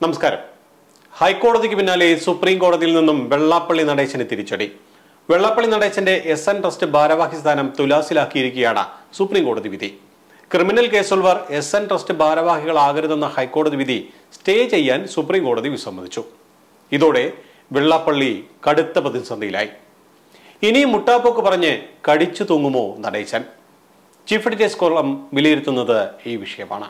നമസ്കാരം ഹൈക്കോടതിക്ക് പിന്നാലെ സുപ്രീം കോടതിയിൽ നിന്നും വെള്ളാപ്പള്ളി നടേശന് തിരിച്ചടി വെള്ളാപ്പള്ളി നടേശന്റെ എസ് എൻ ട്രസ്റ്റ് ഭാരവാഹി സ്ഥാനം തുലാസിലാക്കിയിരിക്കുകയാണ് സുപ്രീം കോടതി വിധി ക്രിമിനൽ കേസുള്ളവർ എസ് എൻ ട്രസ്റ്റ് ഭാരവാഹികളാകരുതെന്ന ഹൈക്കോടതി വിധി സ്റ്റേ ചെയ്യാൻ സുപ്രീം കോടതി വിസമ്മതിച്ചു ഇതോടെ വെള്ളാപ്പള്ളി കടുത്ത പ്രതിസന്ധിയിലായി ഇനിയും മുട്ടാപ്പോക്ക് പറഞ്ഞ് കടിച്ചു തൂങ്ങുമോ നടേശൻ ചീഫ് എഡിറ്റേഴ്സ് കോളം വിലയിരുത്തുന്നത് ഈ വിഷയമാണ്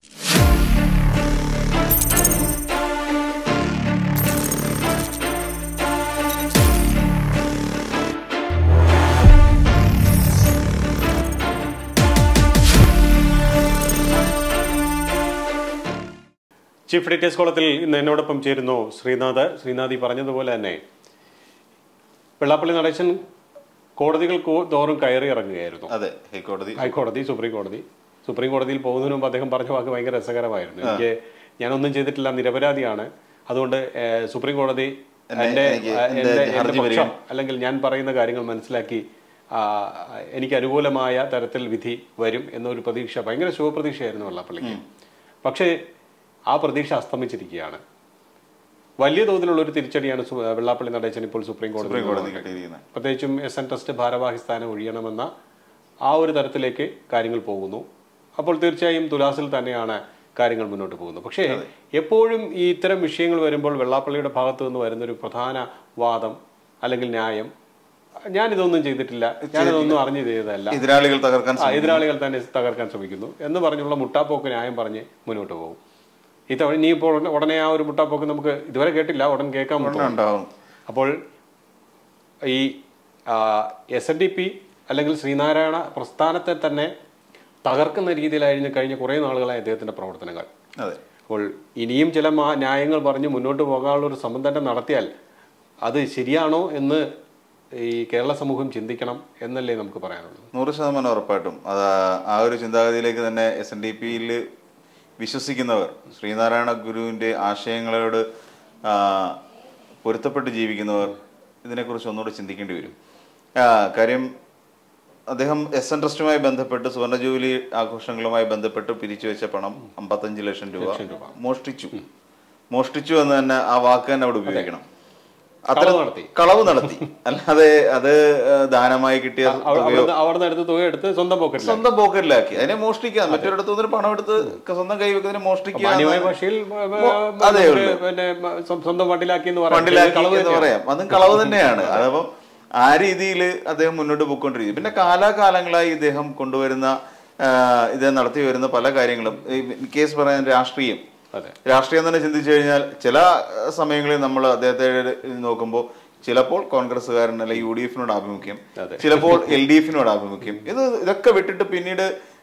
ചീഫ് എഡിറ്റേഴ്സ് കോളത്തിൽ ഇന്ന് എന്നോടൊപ്പം ചേരുന്നു ശ്രീനാഥ് ശ്രീനാഥ് ഈ പറഞ്ഞതുപോലെ തന്നെ വെള്ളാപ്പള്ളി നടേശൻ കോടതികൾ കോ- തോറും കയറി ഇറങ്ങുകയായിരുന്നു അതെ ഹൈക്കോടതി ഹൈക്കോടതി സുപ്രീം കോടതി സുപ്രീം കോടതിയിൽ പോകുന്നതിന് മുമ്പ് അദ്ദേഹം പറഞ്ഞ വാക്ക് ഭയങ്കര രസകരമായിരുന്നു എനിക്ക് ഞാനൊന്നും ചെയ്തിട്ടില്ല നിരപരാധിയാണ് അതുകൊണ്ട് ഏഹ്, സുപ്രീം കോടതി എന്നെ- എന്റെ എനിക്ക് ഏഹ്, എന്റെ എന്റെ എന്റെ ഹർജി പക്ഷം അല്ലെങ്കിൽ ഞാൻ പറയുന്ന കാര്യങ്ങൾ മനസ്സിലാക്കി ആ, എനിക്ക് അനുകൂലമായ തരത്തിൽ വിധി വരും എന്നൊരു പ്രതീക്ഷ ഭയങ്കര ശുഭപ്രതീക്ഷയായിരുന്നു വെള്ളാപ്പള്ളിക്ക് പക്ഷേ ആ പ്രതീക്ഷ അസ്തമിച്ചിരിക്കുകയാണ് വലിയ തോതിലുള്ള ഒരു തിരിച്ചടിയാണ് സു- വെള്ളാപ്പള്ളി നടേശൻ ഇപ്പോൾ സുപ്രീം കോടതി സുപ്രീം കോടതി കിട്ടിയിരിക്കുന്നത് പ്രത്യേകിച്ചും എസ് എൻ ട്രസ്റ്റ് ഭാരവാഹി സ്ഥാനം ഒഴിയണമെന്ന ആ ഒരു തരത്തിലേക്ക് കാര്യങ്ങൾ പോകുന്നു അപ്പോൾ തീർച്ചയായും തുലാസിൽ തന്നെയാണ് കാര്യങ്ങൾ മുന്നോട്ട് പോകുന്നത് പക്ഷേ എപ്പോഴും ഈ ഇത്തരം വിഷയങ്ങൾ വരുമ്പോൾ വെള്ളാപ്പള്ളിയുടെ ഭാഗത്തു നിന്ന് വരുന്നൊരു പ്രധാന വാദം അല്ലെങ്കിൽ ന്യായം ഞാനിതൊന്നും ചെയ്തിട്ടില്ല ഞാനിതൊന്നും അറിഞ്ഞു ചെയ്തതല്ല എതിരാളികൾ തകർക്കാൻ ആ, എതിരാളികൾ തന്നെ തകർക്കാൻ ശ്രമിക്കുന്നു എന്ന് പറഞ്ഞുള്ള മുട്ടാപ്പോക്ക് ന്യായം പറഞ്ഞ് മുന്നോട്ട് പോകും ഇത്തവണ ഇനി ഇപ്പോൾ ഉടനെ- ഉടനെ ആ ഒരു മുട്ടാപ്പോക്ക് നമുക്ക് ഇതുവരെ കേട്ടില്ല ഉടൻ കേൾക്കാൻ ശ്രമിക്കുന്നു. ഉണ്ടാവും അപ്പോൾ ഈ എസ് എൻ ഡി പി അല്ലെങ്കിൽ ശ്രീനാരായണ പ്രസ്ഥാനത്തെ തന്നെ തകർക്കുന്ന രീതിയിലായിരുന്നു കഴിഞ്ഞ കുറേ നാളുകളായി അദ്ദേഹത്തിന്റെ പ്രവർത്തനങ്ങൾ അതെ അപ്പോൾ ഇനിയും ചില മാ- ന്യായങ്ങൾ പറഞ്ഞ് മുന്നോട്ട് പോകാനുള്ള ഒരു ശ്രമം തന്നെ നടത്തിയാൽ അത് ശരിയാണോ എന്ന് ഈ കേരള സമൂഹം ചിന്തിക്കണം എന്നല്ലേ നമുക്ക് പറയാനുള്ളത് നൂറ് ശതമാനം ഉറപ്പായിട്ടും അത് ആ ഒരു ചിന്താഗതിയിലേക്ക് തന്നെ എസ് എൻ ഡി പിയിൽ വിശ്വസിക്കുന്നവർ ശ്രീനാരായണ ഗുരുവിന്റെ ആശയങ്ങളോട് ആ, പൊരുത്തപ്പെട്ട് ജീവിക്കുന്നവർ ഇതിനെക്കുറിച്ച് ഒന്നുകൂടെ ചിന്തിക്കേണ്ടി വരും ആ, കാര്യം അദ്ദേഹം എസ് എൻ ട്രസ്റ്റുമായി ബന്ധപ്പെട്ട് സുവർണ ജൂബിലി ആഘോഷങ്ങളുമായി ബന്ധപ്പെട്ട് പിരിച്ചു വെച്ച പണം അമ്പത്തഞ്ച് ലക്ഷം രൂപ മോഷ്ടിച്ചു മോഷ്ടിച്ചു എന്ന് തന്നെ ആ വാക്ക് തന്നെ അവിടെ ഉപയോഗിക്കണം അത്ര കളവ് നടത്തി. കളവ് നടത്തി അല്ലാതെ അത് ആ, ദാനമായി കിട്ടിയ തുകയോ അവിടെ അവിടെ എടുത്ത് തുക എടുത്ത് സ്വന്തം പോക്കറ്റിൽ സ്വന്തം പോക്കറ്റിലാക്കി അതിനെ മോഷ്ടിക്കുക മറ്റൊരിടത്തു നിന്ന് പണം എടുത്ത് സ്വന്തം കൈ വെക്കുന്നതിനെ മോഷ്ടിക്കുക മാന്യമായ ഭാഷയിൽ അതേ നമുക്ക് ഉള്ളൂ. പിന്നെ സ്വ- സ്വന്തം വണ്ടിലാക്കി എന്ന് പറയാം ഫണ്ടിലാക്കി കളവ് എന്ന് തന്നെയാണ്. പറയാം അതും കളവ് തന്നെയാണ് അതപ്പം ആ രീതിയിൽ അദ്ദേഹം മുന്നോട്ട് പോയിക്കൊണ്ടിരിക്കും പിന്നെ കാലാകാലങ്ങളായി ഇദ്ദേഹം കൊണ്ടുവരുന്ന ആ, ഇദ്ദേഹം നടത്തി വരുന്ന പല കാര്യങ്ങളും ഈ കേസ് പറയാൻ രാഷ്ട്രീയം അതെ രാഷ്ട്രീയം തന്നെ ചിന്തിച്ചു കഴിഞ്ഞാൽ ചില അഹ്, സമയങ്ങളിൽ നമ്മൾ അദ്ദേഹത്തെ നോക്കുമ്പോൾ ചിലപ്പോൾ കോൺഗ്രസ്സുകാരൻ അല്ലെങ്കിൽ യു ഡി എഫിനോട് ആഭിമുഖ്യം അതെ. ചിലപ്പോൾ എൽ ഡി എഫിനോട് ആഭിമുഖ്യം ഇത് ഇതൊക്കെ വിട്ടിട്ട് പിന്നീട്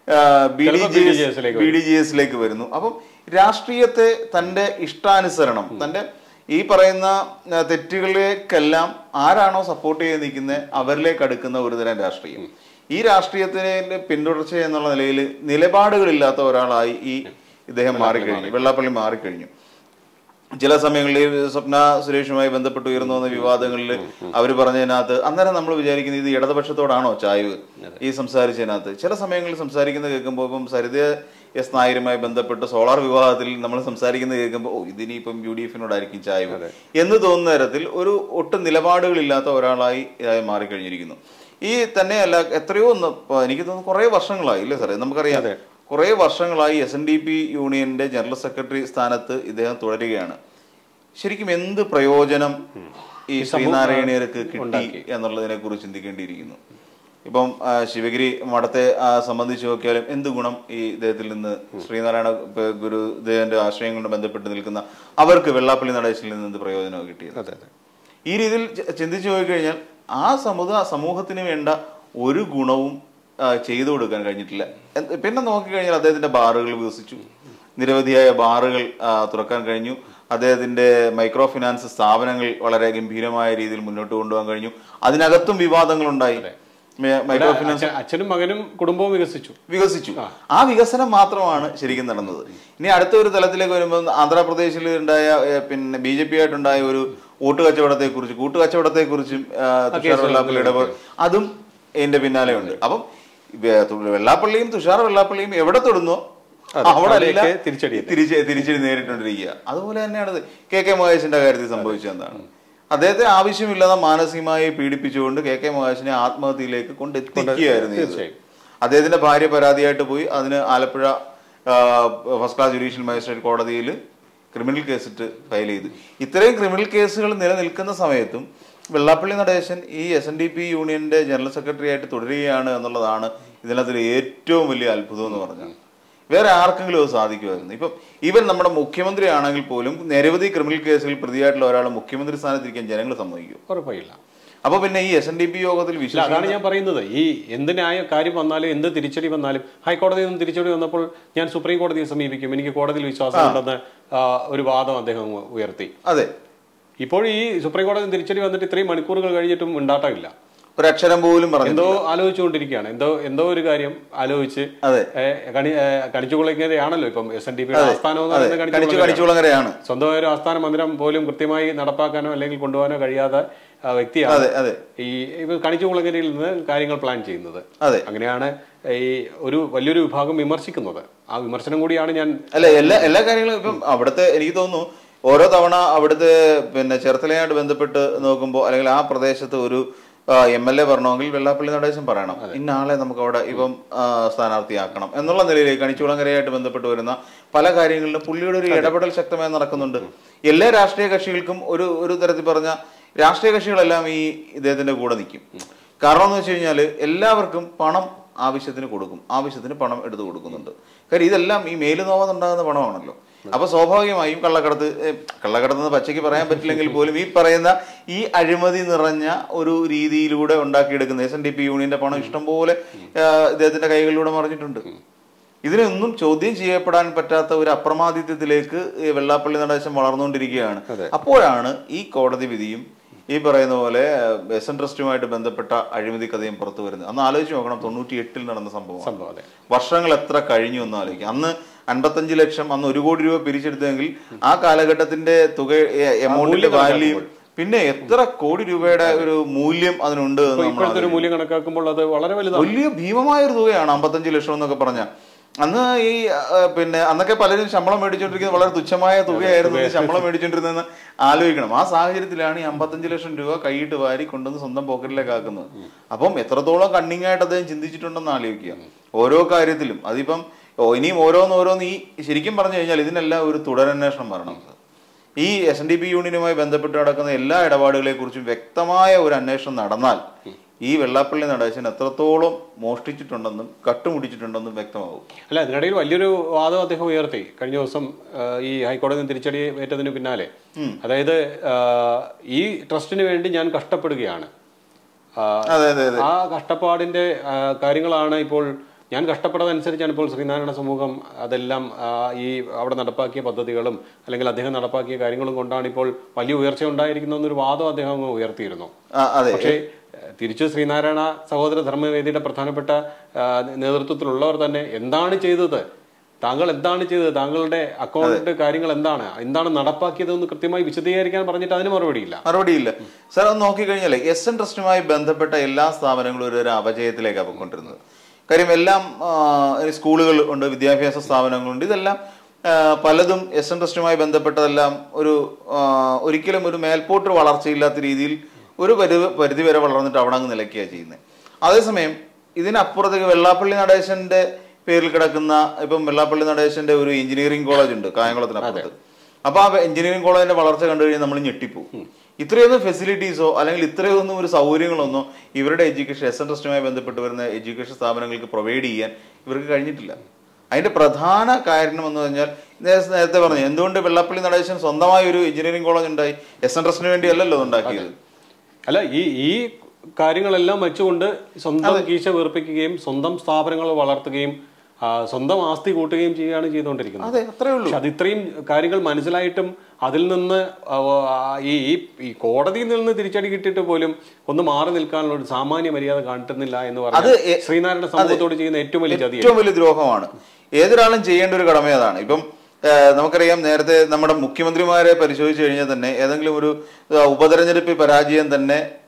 ബി ഡി ചിലപ്പോൾ ജി BDJS ലേക്ക് ബി ഡി ജി എസിലേക്ക് വരുന്നു അപ്പം രാഷ്ട്രീയത്തെ തന്റെ ഇഷ്ടാനുസരണം തന്റെ ഈ പറയുന്ന ആ, തെറ്റുകളിലേക്കെല്ലാം ആരാണോ സപ്പോർട്ട് ചെയ്ത് നിൽക്കുന്നത് അവരിലേക്ക് അടുക്കുന്ന ഒരുതരം രാഷ്ട്രീയം ഈ രാഷ്ട്രീയത്തിന് പിന്തുടർച്ച എന്നുള്ള നിലയിൽ നിലപാടുകളില്ലാത്ത ഒരാളായി ഈ ഇദ്ദേഹം മാറിക്കഴിഞ്ഞു വെള്ളാപ്പള്ളി മാറിക്കഴിഞ്ഞു ചില സമയങ്ങളിൽ ഈ സ്വപ്ന സുരേഷുമായി ബന്ധപ്പെട്ട് ഉയർന്നു വന്ന വിവാദങ്ങളിൽ അവർ പറഞ്ഞതിനകത്ത് അന്നേരം നമ്മൾ വിചാരിക്കുന്നത് ഇത് ഇടതുപക്ഷത്തോടാണോ ചായ്വ് ഈ സംസാരിച്ചതിനകത്ത് ചില സമയങ്ങളിൽ സംസാരിക്കുന്നത് കേൾക്കുമ്പോൾ ഇപ്പം സരിത എസ് നായരുമായി ബന്ധപ്പെട്ട് സോളാർ വിവാദത്തിൽ നമ്മൾ സംസാരിക്കുന്നത് കേൾക്കുമ്പോൾ ഓ ഇതിനിപ്പം യു ഡി എഫിനോടായിരിക്കും ചായ്വ് എന്ന് തോന്നുന്ന തരത്തിൽ ഒരു ഒട്ടും നിലപാടുകളില്ലാത്ത ഒരാളായി ഇതായി മാറിക്കഴിഞ്ഞിരിക്കുന്നു ഈ തന്നെയല്ല എത്രയോ ഒന്ന് ഇപ്പൊ എനിക്ക് തോന്നുന്നു കുറേ വർഷങ്ങളായി ഇല്ലേ സാറേ നമുക്കറിയാം കുറേ വർഷങ്ങളായി എസ് എൻ ഡി പി യൂണിയന്റെ ജനറൽ സെക്രട്ടറി സ്ഥാനത്ത് ഇദ്ദേഹം തുടരുകയാണ് ശരിക്കും എന്ത് പ്രയോജനം ഈ ശ്രീനാരായണീയർക്ക് കിട്ടി എന്നുള്ളതിനെ കുറിച്ച് ചിന്തിക്കേണ്ടിയിരിക്കുന്നു ഇപ്പം ആ, ശിവഗിരി മഠത്തെ ആ, സംബന്ധിച്ച് നോക്കിയാലും എന്ത് ഗുണം ഈ ഇദ്ദേഹത്തിൽ നിന്ന് ശ്രീനാരായണ പ- ഗുരുദേവന്റെ ആശയം കൊണ്ട് ബന്ധപ്പെട്ട് നിൽക്കുന്ന അവർക്ക് വെള്ളാപ്പള്ളി നടേശനിൽ നിന്ന് എന്ത് പ്രയോജനം കിട്ടിയത് അതെ അതെ ഈ രീതിയിൽ ചി- ചിന്തിച്ചു നോക്കിക്കഴിഞ്ഞാൽ ആ സമുദായ സമൂഹത്തിന് വേണ്ട ഒരു ഗുണവും ആ, ചെയ്തു കൊടുക്കാൻ കഴിഞ്ഞിട്ടില്ല എന്ത് പിന്നെ നോക്കിക്കഴിഞ്ഞാൽ അദ്ദേഹത്തിന്റെ ബാറുകൾ വികസിച്ചു നിരവധിയായ ബാറുകൾ ആ, തുറക്കാൻ കഴിഞ്ഞു അദ്ദേഹത്തിന്റെ മൈക്രോ ഫിനാൻസ് സ്ഥാപനങ്ങൾ വളരെ ഗംഭീരമായ രീതിയിൽ മുന്നോട്ട് കൊണ്ടുപോകാൻ കഴിഞ്ഞു അതിനകത്തും വിവാദങ്ങൾ ഉണ്ടായി മെ- മൈക്രോ ഫിനാൻസ് അച്ഛ- അച്ഛനും മകനും കുടുംബവും വികസിച്ചു വികസിച്ചു ആ വികസനം മാത്രമാണ് ശരിക്കും നടന്നത് ഇനി അടുത്ത ഒരു തലത്തിലേക്ക് വരുമ്പോൾ ആന്ധ്രാപ്രദേശിൽ ഉണ്ടായ ഏ, പിന്നെ ബി ജെ പി ആയിട്ടുണ്ടായ ഒരു വോട്ട് കച്ചവടത്തെ കുറിച്ച് കൂട്ടുകച്ചവടത്തെ കുറിച്ചും തുഷാർ വെള്ളാപ്പള്ളിയുടെ പോ- അതും ഇതിന്റെ പിന്നാലെ ഉണ്ട് അപ്പം വെ- തു- വെള്ളാപ്പള്ളിയും തുഷാർ വെള്ളാപ്പള്ളിയും എവിടെ തൊടുന്നോ അതെ, അവിടെ അവിടെയൊക്കെ തിരിച്ചടി എത്തി. തിരിച്ച് തിരിച്ചടി നേരിട്ടുകൊണ്ടിരിക്കുക അതുപോലെ തന്നെയാണ് ഇത് കെ കെ മഹേഷിന്റെ കാര്യത്തിൽ സംഭവിച്ചത് എന്താണ് അദ്ദേഹത്തെ ആവശ്യമില്ലാതെ മാനസികമായി പീഡിപ്പിച്ചുകൊണ്ട് കെ കെ മഹേഷിനെ ആത്മഹത്യയിലേക്ക് കൊണ്ടെത്തിക്കുകയായിരുന്നു ചെയ്തത്. തീർച്ചയായും. അദ്ദേഹത്തിന്റെ ഭാര്യ പരാതിയായിട്ട് പോയി അതിന് Alappuzha first class judicial magistrate കോടതിയിൽ ക്രിമിനൽ കേസിട്ട് ഫയൽ ചെയ്തു ഇത്രയും ക്രിമിനൽ കേസുകൾ നിലനിൽക്കുന്ന സമയത്തും വെള്ളാപ്പള്ളി നടേശൻ ഈ എസ് എൻ ഡി പി യൂണിയന്റെ ജനറൽ സെക്രട്ടറി ആയിട്ട് തുടരുകയാണ് എന്നുള്ളതാണ് ഇതിനകത്തിൽ ഏറ്റവും വലിയ അത്ഭുതം എന്ന് പറഞ്ഞാൽ വേറെ ആർക്കെങ്കിലും അത് സാധിക്കുമായിരുന്നു ഇപ്പം ഈവൻ നമ്മുടെ മുഖ്യമന്ത്രി ആണെങ്കിൽ പോലും നിരവധി ക്രിമിനൽ കേസുകളിൽ പ്രതിയായിട്ടുള്ള ഒരാൾ മുഖ്യമന്ത്രി സ്ഥാനത്തിരിക്കാൻ ജനങ്ങൾ സമ്മതിക്കും ഉറപ്പായില്ല അപ്പൊ പിന്നെ ഈ എസ് എൻ ഡി പി യോഗത്തിൽ അല്ല വിശ്വാസം അതാണ് ഞാൻ പറയുന്നത് ഈ എന്ത് ന്യായ കാര്യം വന്നാലും എന്ത് തിരിച്ചടി വന്നാലും ഹൈക്കോടതിയിൽ നിന്ന് തിരിച്ചടി വന്നപ്പോൾ ഞാൻ സുപ്രീം കോടതിയെ സമീപിക്കും എനിക്ക് കോടതിയിൽ വിശ്വാസമുണ്ടെന്ന് ആ, ഒരു വാദം അദ്ദേഹം അങ്ങ് ഉയർത്തി അതെ ഇപ്പോൾ ഈ സുപ്രീം കോടതി തിരിച്ചടി വന്നിട്ട് ഇത്രയും മണിക്കൂറുകൾ കഴിഞ്ഞിട്ടും ഉണ്ടാട്ടമില്ല ഒരു അക്ഷരം പോലും പറഞ്ഞു എന്തോ ആലോചിച്ചുകൊണ്ടിരിക്കുകയാണ് എന്തോ എന്തോ ഒരു കാര്യം ആലോചിച്ച് അതെ ഏ, കണി ഏ, കണിച്ചുകുളങ്ങരയാണല്ലോ ഇപ്പം എസ് എൻ ഡി പിയുടെ ആസ്ഥാനം എന്ന് അതെ പറയുന്നത് കണിച്ചു കണിച്ചുകുളങ്ങരയാണ്. കണിച്ചുകുളങ്ങരയാണ് സ്വന്തമായ ഒരു ആസ്ഥാന മന്ദിരം പോലും കൃത്യമായി നടപ്പാക്കാനോ അല്ലെങ്കിൽ കൊണ്ടുപോകാനോ കഴിയാത്ത ആ, വ്യക്തിയാണ് അതെ അതെ ഈ ഇപ്പൊ കണിച്ചുകുളങ്ങരയിൽ നിന്ന് കാര്യങ്ങൾ പ്ലാൻ ചെയ്യുന്നത് അതെ അങ്ങനെയാണ് ഈ ഒരു വലിയൊരു വിഭാഗം വിമർശിക്കുന്നത് ആ വിമർശനം കൂടിയാണ് ഞാൻ അല്ല എല്ലാ എല്ലാ കാര്യങ്ങളും ഇപ്പം അവിടുത്തെ എനിക്ക് തോന്നുന്നു ഓരോ തവണ അവിടുത്തെ പിന്നെ ചെറുത്തലയായിട്ട് ബന്ധപ്പെട്ട് നോക്കുമ്പോൾ അല്ലെങ്കിൽ ആ പ്രദേശത്ത് ഒരു എം എൽ എ പറഞ്ഞെങ്കിൽ വെള്ളാപ്പള്ളി നടേശൻ പറയണം ഇന്ന ആളെ നമുക്ക് അവിടെ ഇപ്പം ആ, സ്ഥാനാർത്ഥിയാക്കണം എന്നുള്ള നിലയിലേക്ക് കണിച്ചുകുളങ്ങരയായിട്ട് ബന്ധപ്പെട്ട് വരുന്ന പല കാര്യങ്ങളിലും പുള്ളിയുടെ ഒരു ഇടപെടൽ ശക്തമായി നടക്കുന്നുണ്ട് എല്ലാ രാഷ്ട്രീയ കക്ഷികൾക്കും ഒരു ഒരു തരത്തിൽ പറഞ്ഞ രാഷ്ട്രീയ കക്ഷികളെല്ലാം ഈ ഇദ്ദേഹത്തിന്റെ കൂടെ നിൽക്കും കാരണം എന്ന് വെച്ച് കഴിഞ്ഞാൽ എല്ലാവർക്കും പണം ആവശ്യത്തിന് കൊടുക്കും ആവശ്യത്തിന് പണം എടുത്തു കൊടുക്കുന്നുണ്ട് കാര്യം ഇതെല്ലാം ഈ മേലുനോവാതുണ്ടാകുന്ന പണമാണല്ലോ അപ്പൊ സ്വാഭാവികമായും കള്ളക്കടത്ത് ഏ, കള്ളക്കടത്ത് എന്ന് പച്ചയ്ക്ക് പറയാൻ പറ്റില്ലെങ്കിൽ പോലും ഈ പറയുന്ന ഈ അഴിമതി നിറഞ്ഞ ഒരു രീതിയിലൂടെ ഉണ്ടാക്കിയെടുക്കുന്ന എസ് എൻ ഡി പി യൂണിയന്റെ പണം ഇഷ്ടംപോലെ ആ, ഇദ്ദേഹത്തിന്റെ കൈകളിലൂടെ മറിഞ്ഞിട്ടുണ്ട് ഇതിനൊന്നും ചോദ്യം ചെയ്യപ്പെടാൻ പറ്റാത്ത ഒരു അപ്രമാദിത്വത്തിലേക്ക് ഈ വെള്ളാപ്പള്ളി നടേശം വളർന്നുകൊണ്ടിരിക്കുകയാണ് അപ്പോഴാണ് ഈ കോടതി വിധിയും ഈ പറയുന്ന പോലെ എസ് എൻ ട്രസ്റ്റുമായിട്ട് ബന്ധപ്പെട്ട അഴിമതി കഥയും പുറത്തു വരുന്നത് അന്ന് ആലോചിച്ച് നോക്കണം തൊണ്ണൂറ്റി എട്ടിൽ നടന്ന സംഭവം സംഭവം അതെ വർഷങ്ങൾ എത്ര കഴിഞ്ഞു എന്ന് ആലോചിക്കും അന്ന് അൻപത്തഞ്ച് ലക്ഷം അന്ന് ഒരു കോടി രൂപ പിരിച്ചെടുത്തെങ്കിൽ ആ കാലഘട്ടത്തിന്റെ തുക എമൗണ്ടിന്റെ വാല്യൂ പിന്നെ എത്ര കോടി രൂപയുടെ ഒരു മൂല്യം അതിനുണ്ട് എന്ന് നമ്മൾ ഇപ്പോഴത്തെ ഒരു മൂല്യം കണക്കാക്കുമ്പോൾ അത് വളരെ വലുതാണ് വലിയ ഭീമമായ ഒരു തുകയാണ് അമ്പത്തഞ്ച് ലക്ഷം എന്നൊക്കെ പറഞ്ഞ അന്ന് ഈ ആ, പിന്നെ അന്നൊക്കെ പലരും ശമ്പളം മേടിച്ചോണ്ടിരിക്കുന്നത് വളരെ തുച്ഛമായ തുകയായിരുന്നു ഈ ശമ്പളം മേടിച്ചോണ്ടിരുന്നതെന്ന് ആലോചിക്കണം ആ സാഹചര്യത്തിലാണ് ഈ അമ്പത്തഞ്ച് ലക്ഷം രൂപ കൈയിട്ട് വാരി കൊണ്ടുവന്ന് സ്വന്തം പോക്കറ്റിലേക്ക് ആക്കുന്നത് അപ്പം എത്രത്തോളം കണ്ണിങ് ആയിട്ട് അദ്ദേഹം ചിന്തിച്ചിട്ടുണ്ടെന്ന് ആലോചിക്കുക ഓരോ കാര്യത്തിലും അതിപ്പം ഓ, ഇനിയും ഓരോന്ന് ഓരോന്ന് ഈ ശരിക്കും പറഞ്ഞു കഴിഞ്ഞാൽ ഇതിനെല്ലാം ഒരു തുടരന്വേഷണം വരണം ഈ എസ് എൻ ഡി പി യൂണിയനുമായി ബന്ധപ്പെട്ട് നടക്കുന്ന എല്ലാ ഇടപാടുകളെ കുറിച്ചും വ്യക്തമായ ഒരു അന്വേഷണം നടന്നാൽ ഈ വെള്ളാപ്പള്ളി നടേശൻ എത്രത്തോളം മോഷ്ടിച്ചിട്ടുണ്ടെന്നും കട്ടുമുടിച്ചിട്ടുണ്ടെന്നും വ്യക്തമാകും അല്ല അതിനിടയിൽ വലിയൊരു വാദം അദ്ദേഹം ഉയർത്തി കഴിഞ്ഞ ദിവസം ആ, ഈ ഹൈക്കോടതി നിന്ന് തിരിച്ചടി ഏറ്റതിന് പിന്നാലെ അതായത് ആ, ഈ ട്രസ്റ്റിന് വേണ്ടി ഞാൻ കഷ്ടപ്പെടുകയാണ് ആ, അതെ അതെ അതെ ആ കഷ്ടപ്പാടിന്റെ ആ, കാര്യങ്ങളാണ് ഇപ്പോൾ ഞാൻ കഷ്ടപ്പെട്ടതനുസരിച്ചാണ് ഇപ്പോൾ ശ്രീനാരായണ സമൂഹം അതെല്ലാം ആ, ഈ അവിടെ നടപ്പാക്കിയ പദ്ധതികളും അല്ലെങ്കിൽ അദ്ദേഹം നടപ്പാക്കിയ കാര്യങ്ങളും കൊണ്ടാണ് ഇപ്പോൾ വലിയ ഉയർച്ച ഉണ്ടായിരിക്കുന്ന എന്നൊരു വാദം അദ്ദേഹം അങ്ങ് ഉയർത്തിയിരുന്നു ആ, അതെ പക്ഷേ ഏഹ്, തിരിച്ചു ശ്രീനാരായണ സഹോദര ധർമ്മവേദിയുടെ പ്രധാനപ്പെട്ട ആ, നേതൃത്വത്തിലുള്ളവർ തന്നെ എന്താണ് ചെയ്തത് താങ്കൾ എന്താണ് ചെയ്തത് താങ്കളുടെ അക്കൗണ്ട് കാര്യങ്ങൾ എന്താണ് എന്താണ് നടപ്പാക്കിയതെന്ന് കൃത്യമായി വിശദീകരിക്കാൻ പറഞ്ഞിട്ട് അതിന് മറുപടിയില്ല മറുപടിയില്ല സാർ അത് നോക്കിക്കഴിഞ്ഞാൽ എസ് എൻ ട്രസ്റ്റുമായി ബന്ധപ്പെട്ട എല്ലാ സ്ഥാപനങ്ങളും ഒരു ഒരു അപജയത്തിലേക്കാണ് പോയിക്കൊണ്ടിരുന്നത് കാര്യം എല്ലാം ആ, ഈ സ്കൂളുകൾ ഉണ്ട് വിദ്യാഭ്യാസ സ്ഥാപനങ്ങളുണ്ട് ഇതെല്ലാം ആ, പലതും എസ് എൻ ട്രസ്റ്റുമായി ബന്ധപ്പെട്ടതെല്ലാം ഒരു ആ, ഒരിക്കലും ഒരു മേൽപോട്ട് വളർച്ചയില്ലാത്ത രീതിയിൽ ഒരു പരി പരിധി വരെ വളർന്നിട്ട് അവിടെ അങ്ങ് നിലയ്ക്കുകയാണ് ചെയ്യുന്നത് അതേസമയം ഇതിനപ്പുറത്തേക്ക് വെള്ളാപ്പള്ളി നടേശന്റെ പേരിൽ കിടക്കുന്ന ഇപ്പം വെള്ളാപ്പള്ളി നടേശന്റെ ഒരു എഞ്ചിനീയറിംഗ് കോളേജ് ഉണ്ട് കായംകുളത്തിനപ്പുറത്ത് അപ്പൊ ആ എഞ്ചിനീയറിംഗ് കോളേജിന്റെ വളർച്ച കണ്ടു കഴിഞ്ഞാൽ നമ്മൾ ഞെട്ടിപ്പോവും ഇത്രയൊന്നും ഫെസിലിറ്റീസോ അല്ലെങ്കിൽ ഇത്രയൊന്നും ഒരു സൗകര്യങ്ങളൊന്നോ ഇവരുടെ എഡ്യൂക്കേഷൻ എസ് എൻ ട്രസ്റ്റുമായി ബന്ധപ്പെട്ട് വരുന്ന എഡ്യൂക്കേഷൻ സ്ഥാപനങ്ങൾക്ക് പ്രൊവൈഡ് ചെയ്യാൻ ഇവർക്ക് കഴിഞ്ഞിട്ടില്ല അതിന്റെ പ്രധാന കാരണം എന്ന് പറഞ്ഞാൽ നേരത്തെ നേരത്തെ പറഞ്ഞു എന്തുകൊണ്ട് വെള്ളാപ്പള്ളി നടേശൻ സ്വന്തമായ ഒരു എഞ്ചിനീയറിംഗ് കോളേജ് ഉണ്ടായി എസ് എൻ ട്രസ്റ്റിന് വേണ്ടിയല്ലല്ലോ അത് ഉണ്ടാക്കിയത് അല്ല ഈ ഈ കാര്യങ്ങളെല്ലാം വെച്ചുകൊണ്ട് സ്വന്തം കീശ വീർപ്പിക്കുകയും സ്വന്തം സ്ഥാപനങ്ങൾ വളർത്തുകയും ആ, സ്വന്തം ആസ്തി കൂട്ടുകയും ചെയ്യുകയാണ് ചെയ്തുകൊണ്ടിരിക്കുന്നത് അതെ അത്രേ ഉള്ളൂ പക്ഷെ അത് ഇത്രയും കാര്യങ്ങൾ മനസ്സിലായിട്ടും അതിൽ നിന്ന് ആ, ആ, ഈ ഈ- ഈ കോടതിയിൽ നിന്ന് തിരിച്ചടി കിട്ടിയിട്ട് പോലും ഒന്ന് മാറി നിൽക്കാനുള്ള ഒരു സാമാന്യ മര്യാദ കാട്ടുന്നില്ല എന്ന് അത് പറഞ്ഞാൽ എ- ശ്രീനാരായണ സമൂഹത്തോട് ചെയ്യുന്ന ഏറ്റവും വലിയ ചതിയാണ് ഏറ്റവും വലിയ ദ്രോഹമാണ് ഏതൊരാളും ചെയ്യേണ്ട ഒരു കടമ അതാണ് ഇപ്പം ഏഹ്, നമുക്കറിയാം നേരത്തെ നമ്മുടെ മുഖ്യമന്ത്രിമാരെ പരിശോധിച്ചു കഴിഞ്ഞാൽ തന്നെ ഏതെങ്കിലും ഒരു ഏഹ്, ഉപതെരഞ്ഞെടുപ്പിൽ പരാജയം തന്നെ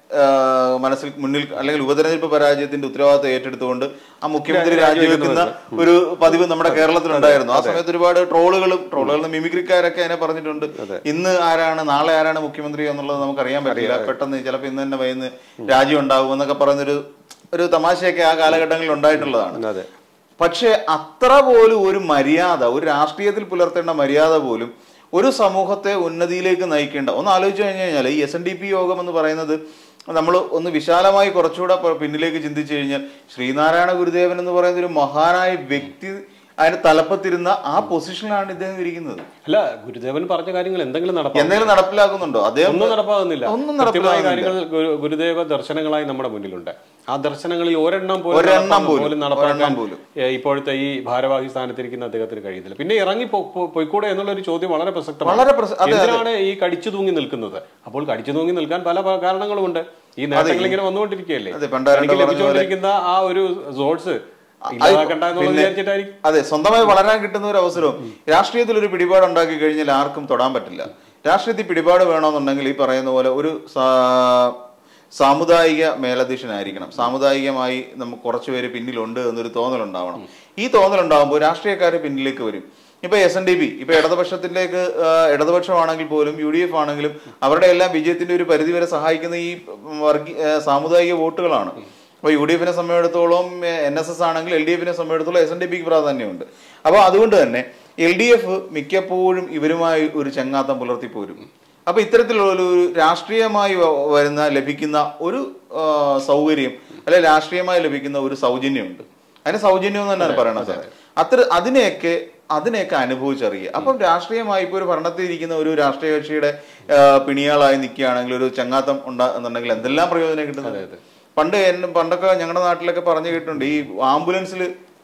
ആ, മനസ്സിൽ മുന്നിൽ അല്ലെങ്കിൽ ഉപതെരഞ്ഞെടുപ്പ് പരാജയത്തിന്റെ ഉത്തരവാദിത്തം ഏറ്റെടുത്തുകൊണ്ട് ആ മുഖ്യമന്ത്രി രാജിവെക്കുന്ന ഒരു പതിവ് നമ്മുടെ കേരളത്തിലുണ്ടായിരുന്നു ആ സമയത്ത് ഒരുപാട് ട്രോളുകളും ട്രോളുകളും മിമിക്രിക്കാരൊക്കെ അതിനെ പറഞ്ഞിട്ടുണ്ട് ഇന്ന് ആരാണ് നാളെ ആരാണ് മുഖ്യമന്ത്രി എന്നുള്ളത് നമുക്ക് അറിയാൻ പറ്റില്ല പെട്ടെന്ന് ചിലപ്പോൾ ഇന്ന് തന്നെ വൈകുന്ന രാജി ഉണ്ടാവും എന്നൊക്കെ പറയുന്നൊരു ഒരു തമാശയൊക്കെ ആ കാലഘട്ടങ്ങളിൽ ഉണ്ടായിട്ടുള്ളതാണ് അതെ പക്ഷെ അത്ര പോലും ഒരു മര്യാദ ഒരു രാഷ്ട്രീയത്തിൽ പുലർത്തേണ്ട മര്യാദ പോലും ഒരു സമൂഹത്തെ ഉന്നതിയിലേക്ക് നയിക്കേണ്ട ഒന്ന് ആലോചിച്ച് കഴിഞ്ഞു കഴിഞ്ഞാൽ ഈ എസ് എൻ ഡി പി യോഗം എന്ന് പറയുന്നത് നമ്മൾ ഒന്ന് വിശാലമായി കുറച്ചുകൂടെ പ- പിന്നിലേക്ക് ചിന്തിച്ചു കഴിഞ്ഞാൽ ശ്രീനാരായണ ഗുരുദേവൻ എന്ന് പറയുന്ന ഒരു മഹാനായ വ്യക്തി അതിന് തലപ്പത്തിരുന്ന ആ പൊസിഷനിലാണ് ഇദ്ദേഹം ഇരിക്കുന്നത് അല്ല ഗുരുദേവൻ പറഞ്ഞ കാര്യങ്ങൾ എന്തെങ്കിലും നടപ്പാക്കും എന്തെങ്കിലും നടപ്പിലാക്കുന്നുണ്ടോ അദ്ദേഹം ഒന്നും നടപ്പാകുന്നില്ല ഒന്നും കൃത്യമായ നടപ്പിലാകുന്നില്ല. കാര്യങ്ങൾ ഗുരു- ഗുരുദേവ ദർശനങ്ങളായി നമ്മുടെ മുന്നിലുണ്ട് ആ ദർശനങ്ങളിൽ ഒരെണ്ണം പോലും ഒരെണ്ണം നടപ്പാക്കാൻ- പോലും, പോലും നടപ്പാക്കാൻ ഒരെണ്ണം പോലും. ഏ, ഇപ്പോഴത്തെ ഈ ഭാരവാഹി സ്ഥാനത്തിരിക്കുന്ന അദ്ദേഹത്തിന് കഴിയുന്നില്ല പിന്നെ ഇറങ്ങി പോ- പോ- പോയിക്കൂടെ എന്നുള്ള ഒരു ചോദ്യം വളരെ പ്രസക്തമാണ് വളരെ പ്രസ- അതെ, അതെ. എന്തിനാണ് ഈ കടിച്ചു തൂങ്ങി നിൽക്കുന്നത് അപ്പോൾ കടിച്ചു തൂങ്ങി നിൽക്കാൻ പല പ- കാരണങ്ങളുമുണ്ട് ഈ നേട്ടങ്ങൾ ഇങ്ങനെ വന്നുകൊണ്ടിരിക്കുകയല്ലേ അതെ, പണ്ടാരണ്ട് എനിക്ക് പറഞ്ഞ പോലെ- ലഭിച്ചുകൊണ്ടിരിക്കുന്ന ആ ഒരു സോഴ്സ് ഇല്ലാതാക്കണ്ട എന്നുള്ളത് പിന്നെ- വിചാരിച്ചിട്ടായിരിക്കും അതെ സ്വന്തമായി വളരാൻ കിട്ടുന്ന ഒരു അവസരവും രാഷ്ട്രീയത്തിൽ ഒരു പിടിപാട് ഉണ്ടാക്കി കഴിഞ്ഞാൽ ആർക്കും തൊടാൻ പറ്റില്ല രാഷ്ട്രീയത്തിൽ പിടിപാട് വേണമെന്നുണ്ടെങ്കിൽ ഈ പറയുന്ന പോലെ ഒരു സാ- സാമുദായിക മേലധ്യക്ഷനായിരിക്കണം സാമുദായികമായി നമുക്ക് കുറച്ചുപേര് പിന്നിലുണ്ട് എന്നൊരു തോന്നലുണ്ടാവണം ഈ തോന്നലുണ്ടാകുമ്പോൾ രാഷ്ട്രീയക്കാർ പിന്നിലേക്ക് വരും ഇപ്പൊ എസ് എൻ ഡി പി ഇപ്പൊ ഇടതുപക്ഷത്തിലേക്ക് ആ, ഇടതുപക്ഷമാണെങ്കിൽ പോലും യു ഡി എഫ് ആണെങ്കിലും അവരുടെ എല്ലാം വിജയത്തിന്റെ ഒരു പരിധിവരെ സഹായിക്കുന്ന ഈ വർഗീയ ആ, സാമുദായിക വോട്ടുകളാണ് അപ്പൊ യു ഡി എഫിനെ സംബന്ധിച്ചിടത്തോളം എൻ എസ് എസ് ആണെങ്കിൽ എൽ ഡി എഫിനെ സംബന്ധിച്ചിടത്തോളം എസ് എൻ ഡി പിക്ക് പ്രാധാന്യമുണ്ട് അപ്പോൾ അതുകൊണ്ട് തന്നെ എൽ ഡി എഫ് മിക്കപ്പോഴും ഇവരുമായി ഒരു ചങ്ങാത്തം പുലർത്തിപ്പോരും അപ്പൊ ഇത്തരത്തിലുള്ള ഒരു രാഷ്ട്രീയമായി വ- വരുന്ന ലഭിക്കുന്ന ഒരു ആ, സൗകര്യം അല്ലെ രാഷ്ട്രീയമായി ലഭിക്കുന്ന ഒരു സൗജന്യമുണ്ട് അതിന് സൗജന്യം എന്ന് തന്നെയാണ് പറയണത് അത്ര അതിനെയൊക്കെ അതിനെയൊക്കെ അനുഭവിച്ചറിയുക അപ്പം രാഷ്ട്രീയമായി ഇപ്പോൾ ഒരു ഭരണത്തിൽ ഇരിക്കുന്ന ഒരു രാഷ്ട്രീയ കക്ഷിയുടെ ആ, പിണിയാളായി നിൽക്കുകയാണെങ്കിൽ ഒരു ചങ്ങാത്തം ഉണ്ടാ എന്നുണ്ടെങ്കിൽ എന്തെല്ലാം പ്രയോജനം കിട്ടുന്നത് പണ്ട് എന്നെ പണ്ടൊക്കെ ഞങ്ങളുടെ നാട്ടിലൊക്കെ പറഞ്ഞു കേട്ടിട്ടുണ്ട് ഈ ആംബുലൻസിൽ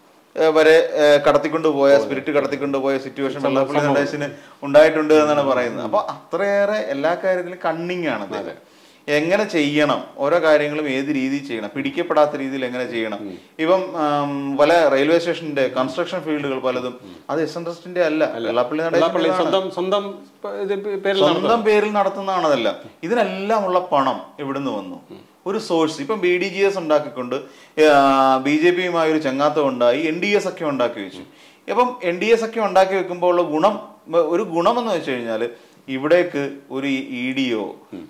വരെ ഏ, കടത്തിക്കൊണ്ട് പോയ സ്പിരിറ്റ് കടത്തിക്കൊണ്ട് പോയ സിറ്റുവേഷൻ വെള്ളാപ്പള്ളി നടേശന് ഉണ്ടായിട്ടുണ്ട് എന്നാണ് പറയുന്നത് അപ്പൊ അത്രയേറെ എല്ലാ കാര്യത്തിലും കണ്ണിങ് ആണ് അദ്ദേഹം എങ്ങനെ ചെയ്യണം ഓരോ കാര്യങ്ങളും ഏത് രീതിയിൽ ചെയ്യണം പിടിക്കപ്പെടാത്ത രീതിയിൽ എങ്ങനെ ചെയ്യണം ഇപ്പം ആം, പല റെയിൽവേ സ്റ്റേഷന്റെ കൺസ്ട്രക്ഷൻ ഫീൽഡുകൾ പലതും അത് എസ് എൻ ട്രസ്റ്റിന്റെ അല്ല വെള്ളാപ്പള്ളി വെള്ളാപ്പള്ളി നടേശൻ സ്വന്തം സ്വന്തം പ- ഇത് പേരിൽ സ്വന്തം പേരിൽ നടത്തുന്നതാണ് അതെല്ലാം ഇതിനെല്ലാം ഉള്ള പണം എവിടുന്ന് വന്നു ഒരു സോഴ്സ് ഇപ്പം ബി ഡി ജി എസ് ഉണ്ടാക്കിക്കൊണ്ട് ബി ജെ പിയുമായി ഒരു ചങ്ങാത്തം ഉണ്ടായി എൻ ഡി എസ് ഒക്കെ ഉണ്ടാക്കി വെച്ചു അപ്പം എൻ ഡി എസ് ഒക്കെ ഉണ്ടാക്കി വെക്കുമ്പോൾ ഉള്ള ഗുണം ഒരു ഗുണമെന്ന് വെച്ച് കഴിഞ്ഞാൽ ഇവിടേക്ക് ഒരു ഇ ഡിയോ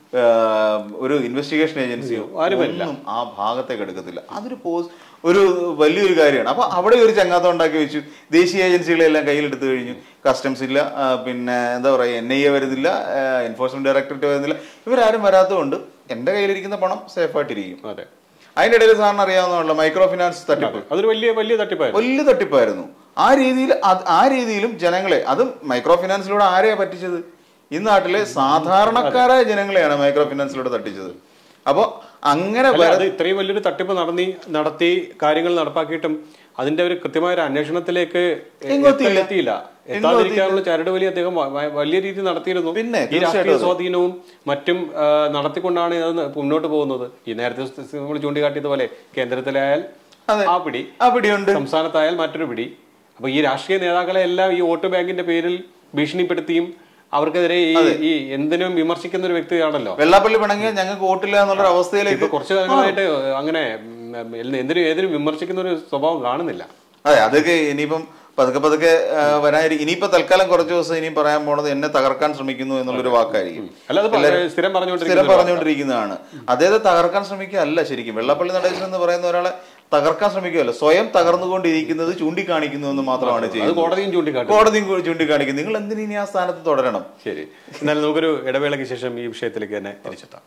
ഒരു ഇൻവെസ്റ്റിഗേഷൻ ഏജൻസിയോ ഒന്നും ആ ഭാഗത്തേക്ക് എടുക്കത്തില്ല അതൊരു പോസ് ഒരു വലിയൊരു കാര്യമാണ് അപ്പൊ അവിടെ ഒരു ചങ്ങാത്തം ഉണ്ടാക്കി വെച്ചു ദേശീയ ഏജൻസികളെല്ലാം കയ്യിലെടുത്തു കഴിഞ്ഞു കസ്റ്റംസ് ഇല്ല ആ, പിന്നെ എന്താ പറയുക എൻ ഐ എ വരുന്നില്ല എൻഫോഴ്സ്മെന്റ് ഡയറക്ടറേറ്റ് വരുന്നില്ല ഇവരാരും വരാത്തതുകൊണ്ട് എന്റെ കയ്യിലിരിക്കുന്ന പണം സേഫ് ആയിട്ടിരിക്കും അതെ അതിന്റെ ഇടയിൽ സാറിന് അറിയാവുന്ന മൈക്രോ ഫിനാൻസ് തട്ടിപ്പ് അതൊരു വലിയ വലിയ തട്ടിപ്പായിരുന്നു വലിയ തട്ടിപ്പായിരുന്നു ആ രീതിയിൽ അത് ആ രീതിയിലും ജനങ്ങളെ അതും മൈക്രോ ഫിനാൻസിലൂടെ ആരെയാ പറ്റിച്ചത് ഈ നാട്ടിലെ സാധാരണക്കാരായ ജനങ്ങളെയാണ് മൈക്രോ ഫിനാൻസിലൂടെ തട്ടിച്ചത് അപ്പൊ അങ്ങനെ അല്ല വര- അത് ഇത്രയും വലിയൊരു തട്ടിപ്പ് നടന്നി നടത്തി കാര്യങ്ങൾ നടപ്പാക്കിയിട്ടും അതിന്റെ ഒരു കൃത്യമായ ഒരു അന്വേഷണത്തിലേക്ക് എങ്ങും എത്ത- എത്തിയില്ല. എത്തിയില്ല എങ്ങും എത്താതിരിക്കാനുള്ള ചരട് വലി അദ്ദേഹം വ- വ- വലിയ രീതിയിൽ നടത്തിയിരുന്നു പിന്നെ, ഈ രാഷ്ട്രീയ തീർച്ചയായിട്ടും അതെ. സ്വാധീനവും മറ്റും ആ, നടത്തിക്കൊണ്ടാണ് ഇത് മുന്നോട്ട് പോകുന്നത് ഈ നേരത്തെ സ് നമ്മൾ ചൂണ്ടിക്കാട്ടിയതുപോലെ കേന്ദ്രത്തിലായാൽ അതെ. ആ പിടി ആ പിടിയുണ്ട് സംസ്ഥാനത്തായാൽ മറ്റൊരു പിടി അപ്പൊ ഈ രാഷ്ട്രീയ നേതാക്കളെ എല്ലാം ഈ വോട്ട് ബാങ്കിന്റെ പേരിൽ ഭീഷണിപ്പെടുത്തിയും അവർക്കെതിരെ ഈ ഈ എന്തിനും വിമർശിക്കുന്ന ഒരു വ്യക്തിയാണല്ലോ വെള്ളാപ്പള്ളി പിണങ്ങിയാൽ ഞങ്ങൾക്ക് വോട്ടില്ല എന്നുള്ള അവസ്ഥയിലേക്ക് ഇപ്പൊ കുറച്ചു കാലങ്ങളായിട്ട് അങ്ങനെ ഉം, എന്തിനും ഏതിനും വിമർശിക്കുന്ന ഒരു സ്വഭാവം കാണുന്നില്ല അതെ അതൊക്കെ ഇനിയിപ്പം പതുക്കെ പതുക്കെ ആ, വരാനിരിക്കും ഇനിയിപ്പോ തൽക്കാലം കുറച്ച് ദിവസം ഇനിയും പറയാൻ പോണത് എന്നെ തകർക്കാൻ ശ്രമിക്കുന്നു എന്നുള്ളൊരു വാക്കായിരിക്കും അല്ല അത് പ- സ്ഥിരം സ്ഥിരം പറഞ്ഞുകൊണ്ടിരിക്കുന്ന പറഞ്ഞുകൊണ്ടിരിക്കുന്നതാണ് അദ്ദേഹത്തെ തകർക്കാൻ ശ്രമിക്കുക അല്ല ശരിക്കും വെള്ളപ്പള്ളി നടേശൻ എന്ന് പറയുന്ന ഒരാളെ തകർക്കാൻ ശ്രമിക്കുകയല്ല സ്വയം തകർന്നുകൊണ്ടിരിക്കുന്നത് ചൂണ്ടിക്കാണിക്കുന്നു എന്ന് മാത്രമാണ് അത് ചെയ്യുന്നത് കോടതിയും ചൂണ്ടിക്കാട്ടും കോടതിയും കൂടി ചൂണ്ടിക്കാണിക്കും നിങ്ങൾ എന്തിനു ഇനി ആ സ്ഥാനത്ത് തുടരണം ശരി എന്നാലും നമുക്കൊരു ഇടവേളയ്ക്ക് ശേഷം ഈ വിഷയത്തിലേക്ക് തന്നെ തിരിച്ചെത്താം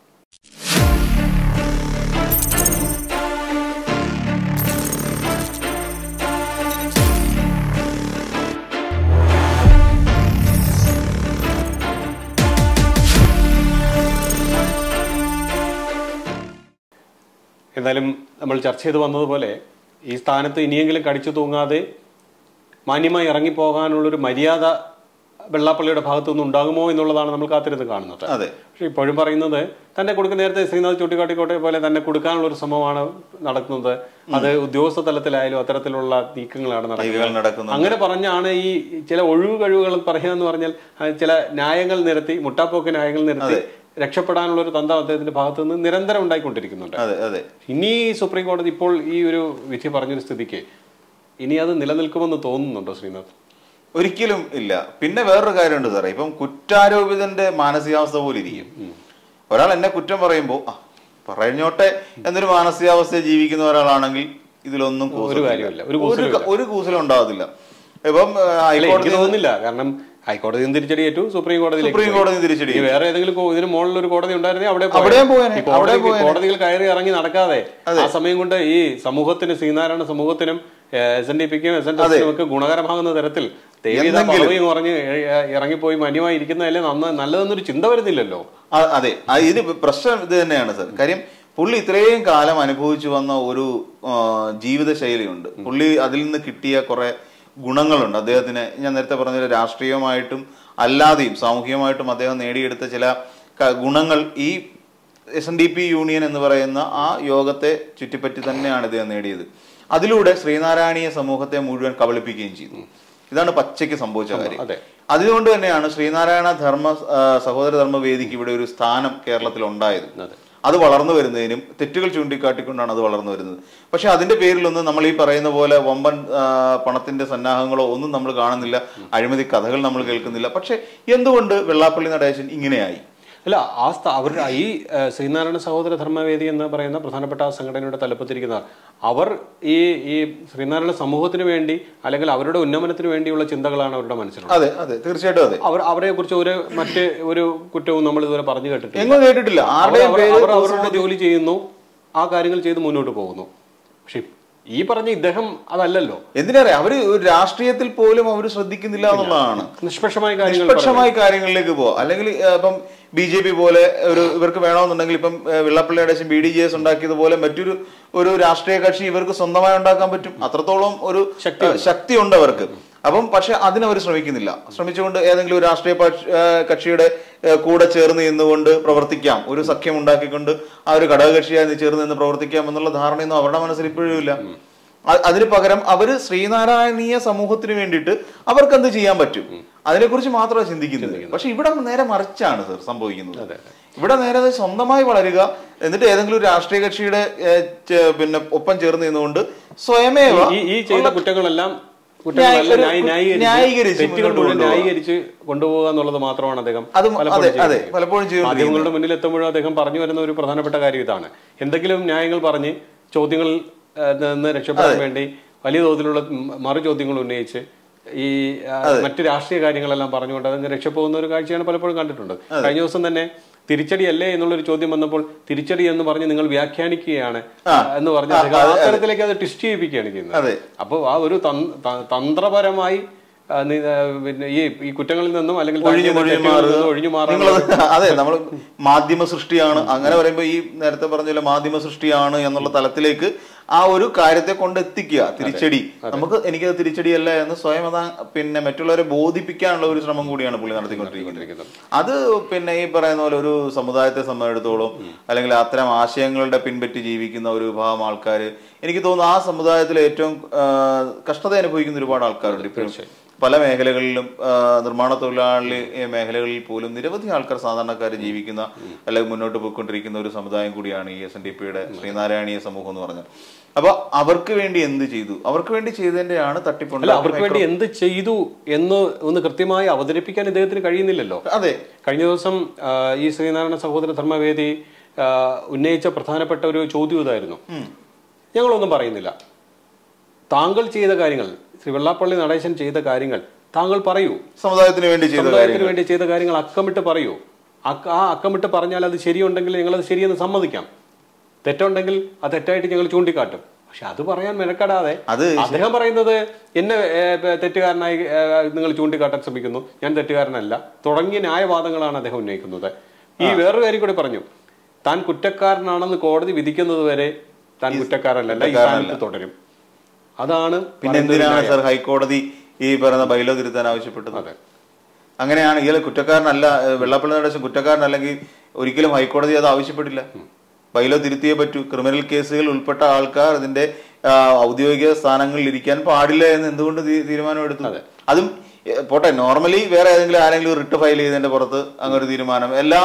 എന്നാലും നമ്മൾ ചർച്ച ചെയ്ത് വന്നതുപോലെ ഈ സ്ഥാനത്ത് ഇനിയെങ്കിലും കടിച്ചു തൂങ്ങാതെ മാന്യമായി ഇറങ്ങിപ്പോകാനുള്ളൊരു മര്യാദ വെള്ളാപ്പള്ളിയുടെ ഭാഗത്തു നിന്ന് ഉണ്ടാകുമോ എന്നുള്ളതാണ് നമ്മൾ കാത്തിരുന്ന് കാണുന്നത് അതെ പക്ഷെ ഇപ്പോഴും പറയുന്നത് തന്നെ കൊടുക്കുന്ന നേരത്തെ ശ്രീനാഥ് ചൂണ്ടിക്കാട്ടിക്കോട്ടെ പോലെ തന്നെ കൊടുക്കാനുള്ള ഒരു ശ്രമമാണ് നടക്കുന്നത് അത് ഉദ്യോഗസ്ഥ തലത്തിലായാലും അത്തരത്തിലുള്ള നീക്കങ്ങളാണ് നടക്കുന്നത് നീക്കങ്ങൾ നടക്കുന്നു അങ്ങനെ പറഞ്ഞാണ് ഈ ചില ഒഴിവ് കഴിവുകൾ പറയുക എന്ന് പറഞ്ഞാൽ ആ, ചില ന്യായങ്ങൾ നിരത്തി മുട്ടാപ്പോക്ക് ന്യായങ്ങൾ നിരത്തി രക്ഷപ്പെടാനുള്ള ഒരു തന്ത്രം അദ്ദേഹത്തിന്റെ ഭാഗത്തു നിന്ന് നിരന്തരം ഉണ്ടായിക്കൊണ്ടിരിക്കുന്നുണ്ട് അതെ അതെ ഇനി സുപ്രീം കോടതി ഇപ്പോൾ ഈ ഒരു വിധി പറഞ്ഞൊരു സ്ഥിതിക്ക് ഇനി അത് നിലനിൽക്കുമെന്ന് തോന്നുന്നുണ്ടോ ശ്രീനാഥ് ഒരിക്കലും ഇല്ല പിന്നെ വേറൊരു കാര്യമുണ്ട് സാറേ ഇപ്പം കുറ്റാരോപിതന്റെ മാനസികാവസ്ഥ പോലെ ഇരിക്കും ഒരാൾ എന്നെ കുറ്റം പറയുമ്പോൾ ആ പറഞ്ഞോട്ടെ എന്നൊരു മാനസികാവസ്ഥയിൽ ജീവിക്കുന്ന ഒരാളാണെങ്കിൽ ഇതിലൊന്നും കൂസലില്ല. കാര്യമില്ല, ഒരു ഒരു ക- ഒരു കൂസലും ഉണ്ടാകത്തില്ല ഇപ്പം ആ, അല്ല എനിക്ക് ഹൈക്കോടതി തോന്നുന്നില്ല കാരണം ഹൈക്കോടതിയും തിരിച്ചടിയേറ്റു സുപ്രീം കോടതിയിലേക്ക് സുപ്രീം പോയി. കോടതി തിരിച്ചടി ഇനി വേറെ ഏതെങ്കിലും കോ- ഇതിന് മുകളിൽ ഒരു കോടതി ഉണ്ടായിരുന്നെങ്കിൽ അവിടെ പോയേനെ. അവിടെയും പോയേനെ, ഈ കോടതി- അവിടെയും പോയേനെ. കോടതികൾ കയറി ഇറങ്ങി നടക്കാതെ ആ സമയം കൊണ്ട് ഈ സമൂഹത്തിന് ശ്രീനാരായണ സമൂഹത്തിനും എസ് എൻ ഡി പിക്കും എസ് എൻ ഡിക്കും ഒക്കെ ഗുണകരമാകുന്ന തരത്തിൽ ദേവിത എന്തെങ്കിലും. പദവിയും കുറഞ്ഞ് എ- ഇറങ്ങിപ്പോയി മാന്യമായി ഇരിക്കുന്നതല്ലേ നന്ന നല്ലതെന്നൊരു ചിന്ത വരുന്നില്ലല്ലോ ആ- അതെ ആ, ഇത് പ്രശ്നം ഇത് തന്നെയാണ് സർ കാര്യം പുള്ളി ഇത്രയും കാലം അനുഭവിച്ചു വന്ന ഒരു ആ, ജീവിത ശൈലിയുണ്ട് പുള്ളി അതിൽ നിന്ന് കിട്ടിയ കുറെ ഗുണങ്ങളുണ്ട് അദ്ദേഹത്തിന് ഞാൻ നേരത്തെ പറഞ്ഞ പോലെ രാഷ്ട്രീയമായിട്ടും അല്ലാതെയും സാമൂഹികമായിട്ടും അദ്ദേഹം നേടിയെടുത്ത ചില ക- ഗുണങ്ങൾ ഈ S N D P union എന്ന് പറയുന്ന ആ യോഗത്തെ ചുറ്റിപ്പറ്റി തന്നെയാണ് ഇദ്ദേഹം നേടിയത് അതിലൂടെ ശ്രീനാരായണീയ സമൂഹത്തെ മുഴുവൻ കബളിപ്പിക്കുകയും ചെയ്തു ഇതാണ് പച്ചയ്ക്ക് സംഭവിച്ച കാര്യം അതെ അതുകൊണ്ട് തന്നെയാണ് ശ്രീനാരായണ ധർമ്മ ആ, സഹോദര ധർമ്മ വേദിക്ക് ഇവിടെ ഒരു സ്ഥാനം കേരളത്തിൽ ഉണ്ടായത് അതെ അത് വളർന്നു വരുന്നതിനും തെറ്റുകൾ ചൂണ്ടിക്കാട്ടിക്കൊണ്ടാണ് അത് വളർന്നു വരുന്നത് പക്ഷെ അതിന്റെ പേരിലൊന്നും നമ്മൾ ഈ പറയുന്ന പോലെ വമ്പൻ ആ, പണത്തിന്റെ സന്നാഹങ്ങളോ ഒന്നും നമ്മൾ കാണുന്നില്ല അഴിമതി കഥകൾ നമ്മൾ കേൾക്കുന്നില്ല പക്ഷെ എന്തുകൊണ്ട് വെള്ളാപ്പള്ളി നടേശൻ ഇങ്ങനെയായി അല്ല ആ സ്ഥാ അവരുടെ ഈ ഏഹ്, ശ്രീനാരായണ സഹോദര ധർമ്മവേദി എന്ന് പറയുന്ന പ്രധാനപ്പെട്ട ആ സംഘടനയുടെ തലപ്പത്തിരിക്കുന്നവർ അവർ ഈ ഈ ശ്രീനാരായണ സമൂഹത്തിന് വേണ്ടി അല്ലെങ്കിൽ അവരുടെ ഉന്നമനത്തിന് വേണ്ടിയുള്ള ചിന്തകളാണ് അവരുടെ മനസ്സിലുള്ളത് അതെ അതെ തീർച്ചയായിട്ടും അതെ അവർ അവരെ കുറിച്ച് ഒരു മറ്റ് ഒരു കുറ്റവും നമ്മൾ ഇതുവരെ പറഞ്ഞു കേട്ടിട്ടില്ല എങ്ങും കേട്ടിട്ടില്ല അവർ ആരുടെയും അവർ- പേര് അവർ അവരുടെ ജോലി ചെയ്യുന്നു ആ കാര്യങ്ങൾ ചെയ്ത് മുന്നോട്ട് പോകുന്നു പക്ഷെ ഈ പറഞ്ഞ ഇദ്ദേഹം അതല്ലല്ലോ എന്തിനറിയാം അവര് ഒരു രാഷ്ട്രീയത്തിൽ പോലും അവർ ശ്രദ്ധിക്കുന്നില്ല എന്നുള്ളതാണ് നിഷ്പക്ഷമായ കാര്യങ്ങൾ നിഷ്പക്ഷമായ കാര്യങ്ങളിലേക്ക് പോവാം അല്ലെങ്കിൽ ഏഹ്, ഇപ്പം ബി ജെ പി പോലെ ഒരു ഇവർക്ക് വേണമെന്നുണ്ടെങ്കിൽ ഇപ്പം ഏഹ്, വെള്ളാപ്പള്ളിയുടെ ബി ഡി ജെ എസ് ഉണ്ടാക്കിയതുപോലെ മറ്റൊരു ഒരു രാഷ്ട്രീയ കക്ഷി ഇവർക്ക് സ്വന്തമായി ഉണ്ടാക്കാൻ പറ്റും അത്രത്തോളം ഒരു ഏഹ്, ശക്തിയുണ്ട് അവർക്ക് അപ്പം പക്ഷെ അതിനവർ ശ്രമിക്കുന്നില്ല ശ്രമിച്ചുകൊണ്ട് ഏതെങ്കിലും ഒരു രാഷ്ട്രീയ പക്ഷ- ഏഹ്, കക്ഷിയുടെ ഏഹ്, കൂടെ ചേർന്ന് നിന്നുകൊണ്ട് പ്രവർത്തിക്കാം ഒരു സഖ്യം ഉണ്ടാക്കിക്കൊണ്ട് ആ ഒരു ഘടകകക്ഷിയായി ചേർന്ന് നിന്ന് പ്രവർത്തിക്കാം എന്നുള്ള ധാരണയൊന്നും അവരുടെ മനസ്സിൽ ഇപ്പോഴും ഇല്ല അ- അതിന് പകരം അവര് ശ്രീനാരായണീയ സമൂഹത്തിന് വേണ്ടിയിട്ട് അവർക്ക് എന്ത് ചെയ്യാൻ പറ്റും അതിനെക്കുറിച്ച് മാത്രമാണ് ചിന്തിക്കുന്നത് പക്ഷെ ഇവിടെ നേരെ മറിച്ചാണ് സർ സംഭവിക്കുന്നത് ഇവിടെ നേരെ അത് സ്വന്തമായി വളരുക എന്നിട്ട് ഏതെങ്കിലും ഒരു രാഷ്ട്രീയ കക്ഷിയുടെ ഏഹ്, ചെ- പിന്നെ ഒപ്പം ചേർന്ന് നിന്നുകൊണ്ട് സ്വയമേവ ഈ ഈ ചെയ്ത കുറ്റങ്ങളെല്ലാം കുറ്റങ്ങളെല്ലാം ന്യായീ- ന്യായീകരിച്ച് ന്യായീകരിച്ച് തെറ്റുകൾ മുന്നോട്ട് മുഴുവൻ ന്യായീകരിച്ച് കൊണ്ടുപോകുക എന്നുള്ളത് മാത്രമാണ് അദ്ദേഹം അതും പലപ്പോഴും അതെ അതെ ചെയ്യുന്നത്. പലപ്പോഴും ചെയ്യുന്നത് മാധ്യമങ്ങളുടെ മുന്നിൽ എത്തുമ്പോഴും അദ്ദേഹം പറഞ്ഞു വരുന്ന ഒരു പ്രധാനപ്പെട്ട കാര്യം ഇതാണ് എന്തെങ്കിലും ന്യായങ്ങൾ പറഞ്ഞ് ചോദ്യങ്ങൾ ഏഹ്, നിന്ന് രക്ഷപ്പെടാൻ വേണ്ടി വലിയ തോതിലുള്ള ഉം, മറു ചോദ്യങ്ങൾ ഉന്നയിച്ച് ഈ ആ, മറ്റ് രാഷ്ട്രീയ കാര്യങ്ങളെല്ലാം പറഞ്ഞുകൊണ്ട് അതങ്ങ് രക്ഷപ്പോകുന്ന ഒരു കാഴ്ചയാണ് പലപ്പോഴും കണ്ടിട്ടുണ്ട് കഴിഞ്ഞ ദിവസം തന്നെ തിരിച്ചടി അല്ലേ എന്നുള്ളൊരു ചോദ്യം വന്നപ്പോൾ തിരിച്ചടി എന്ന് പറഞ്ഞ് നിങ്ങൾ വ്യാഖ്യാനിക്കുകയാണ് എന്ന് പറഞ്ഞ് അദ്ദേഹം ആ തരത്തിലേക്ക് അത് ട്വിസ്റ്റ് ചെയ്യിപ്പിക്കുകയാണ് ചെയ്യുന്നത് അതെ അപ്പോൾ ആ ഒരു തൻ- ത- തന്ത്രപരമായി ആ, നി- ആ, പിന്നെ ഈ ഈ കുറ്റങ്ങളിൽ നിന്നും അല്ലെങ്കിൽ താൻ ഒഴിഞ്ഞു ചെയ്ത ഒഴിഞ്ഞു തെറ്റുകളിൽ മാറുക നിന്നും ഒഴിഞ്ഞു മാറുക നിങ്ങളത് അതെ നമ്മൾ മാധ്യമ സൃഷ്ടിയാണ് അങ്ങനെ പറയുമ്പോൾ ഈ നേരത്തെ പറഞ്ഞ പോലെ മാധ്യമ സൃഷ്ടിയാണ് എന്നുള്ള തലത്തിലേക്ക് ആ ഒരു കാര്യത്തെ കൊണ്ട് എത്തിക്കുക തിരിച്ചടി നമുക്ക് എനിക്കത് തിരിച്ചടിയല്ല എന്ന് സ്വയം അതാ പിന്നെ മറ്റുള്ളവരെ ബോധിപ്പിക്കാനുള്ള ഒരു ശ്രമം കൂടിയാണ് പുള്ളി നടത്തിക്കൊണ്ടിരിക്കുന്നത് അത് പിന്നെ ഈ പറയുന്ന പോലെ ഒരു സമുദായത്തെ സംബന്ധിച്ചിടത്തോളം അല്ലെങ്കിൽ അത്തരം ആശയങ്ങളുടെ പിൻപറ്റി ജീവിക്കുന്ന ഒരു വിഭാഗം ആൾക്കാർ എനിക്ക് തോന്നുന്നു ആ സമുദായത്തിൽ ഏറ്റവും ആ, കഷ്ടത അനുഭവിക്കുന്ന ഒരുപാട് ആൾക്കാരുണ്ട് ഇപ്പോഴും പല മേഖലകളിലും ആ, നിർമ്മാണ തൊഴിലാളി മേഖലകളിൽ പോലും നിരവധി ആൾക്കാർ സാധാരണക്കാർ ജീവിക്കുന്ന അല്ലെങ്കിൽ മുന്നോട്ട് പോയിക്കൊണ്ടിരിക്കുന്ന ഒരു സമുദായം കൂടിയാണ് ഈ എസ് എൻ ഡി പിയുടെ ശ്രീനാരായണീയ സമൂഹം എന്ന് പറഞ്ഞാൽ അപ്പൊ അവർക്ക് വേണ്ടി എന്ത് ചെയ്തു അവർക്ക് വേണ്ടി ചെയ്തതിന്റെയാണ് അല്ല തട്ടിപ്പുണ്ട് അവർക്ക് വേണ്ടി എന്ത് ചെയ്തു എന്ന് ഒന്ന് കൃത്യമായി അവതരിപ്പിക്കാൻ ഇദ്ദേഹത്തിന് കഴിയുന്നില്ലല്ലോ അതെ കഴിഞ്ഞ ദിവസം ആ, ഈ ശ്രീനാരായണ സഹോദര ധർമ്മവേദി ആ, ഉന്നയിച്ച പ്രധാനപ്പെട്ട ഒരു ചോദ്യം ഇതായിരുന്നു ഞങ്ങളൊന്നും പറയുന്നില്ല താങ്കൾ ചെയ്ത കാര്യങ്ങൾ ശ്രീ വെള്ളാപ്പള്ളി നടേശൻ ചെയ്ത കാര്യങ്ങൾ താങ്കൾ പറയൂ സമുദായത്തിന് വേണ്ടി ചെയ്ത സമുദായത്തിന് കാര്യങ്ങൾ വേണ്ടി ചെയ്ത കാര്യങ്ങൾ അക്കമിട്ട് പറയൂ അക്ക- ആ അക്കമിട്ട് പറഞ്ഞാൽ അത് ശരിയുണ്ടെങ്കിൽ ഞങ്ങൾ അത് ശരിയെന്ന് സമ്മതിക്കാം തെറ്റുണ്ടെങ്കിൽ അത് തെറ്റായിട്ട് ഞങ്ങൾ ചൂണ്ടിക്കാട്ടും പക്ഷെ അത് പറയാൻ മെനക്കെടാതെ അത് അദ്ദേഹം പറയുന്നത് എന്നെ ഏ, പ- തെറ്റുകാരനായി ഏ, നിങ്ങൾ ചൂണ്ടിക്കാട്ടാൻ ശ്രമിക്കുന്നു ഞാൻ തെറ്റുകാരനല്ല തുടങ്ങിയ ന്യായവാദങ്ങളാണ് അദ്ദേഹം ഉന്നയിക്കുന്നത് ഈ വേറൊരു കാര്യം കൂടി പറഞ്ഞു താൻ കുറ്റക്കാരനാണെന്ന് കോടതി വിധിക്കുന്നത് വരെ താൻ കുറ്റക്കാരനല്ല ഈ സ്ഥാനത്ത് തുടരും അതാണ് പിന്നെ എന്തിനാണ് സർ ഹൈക്കോടതി ഈ പറയുന്ന ബൈലോ തിരുത്താൻ ആവശ്യപ്പെട്ടത് അതെ അങ്ങനെയാണ് ഇയാൾ കുറ്റക്കാരനല്ല ഏഹ് വെള്ളാപ്പള്ളി നടേശൻ കുറ്റക്കാരനല്ലെങ്കിൽ ഒരിക്കലും ഹൈക്കോടതി അത് ആവശ്യപ്പെട്ടില്ല ബൈലോ തിരുത്തിയേ പറ്റൂ ക്രിമിനൽ കേസുകൾ ഉൾപ്പെട്ട ആൾക്കാർ ഇതിന്റെ ആ, ഔദ്യോഗിക സ്ഥാനങ്ങളിൽ ഇരിക്കാൻ പാടില്ല എന്ന് എന്തുകൊണ്ട് തീ- തീരുമാനമെടുത്തു അതും ഏഹ്, പോട്ടെ നോർമലി വേറെ ഏതെങ്കിലും ആരെങ്കിലും റിട്ട് ഫയൽ ചെയ്തതിന്റെ പുറത്ത് അങ്ങനെ ഒരു തീരുമാനം എല്ലാ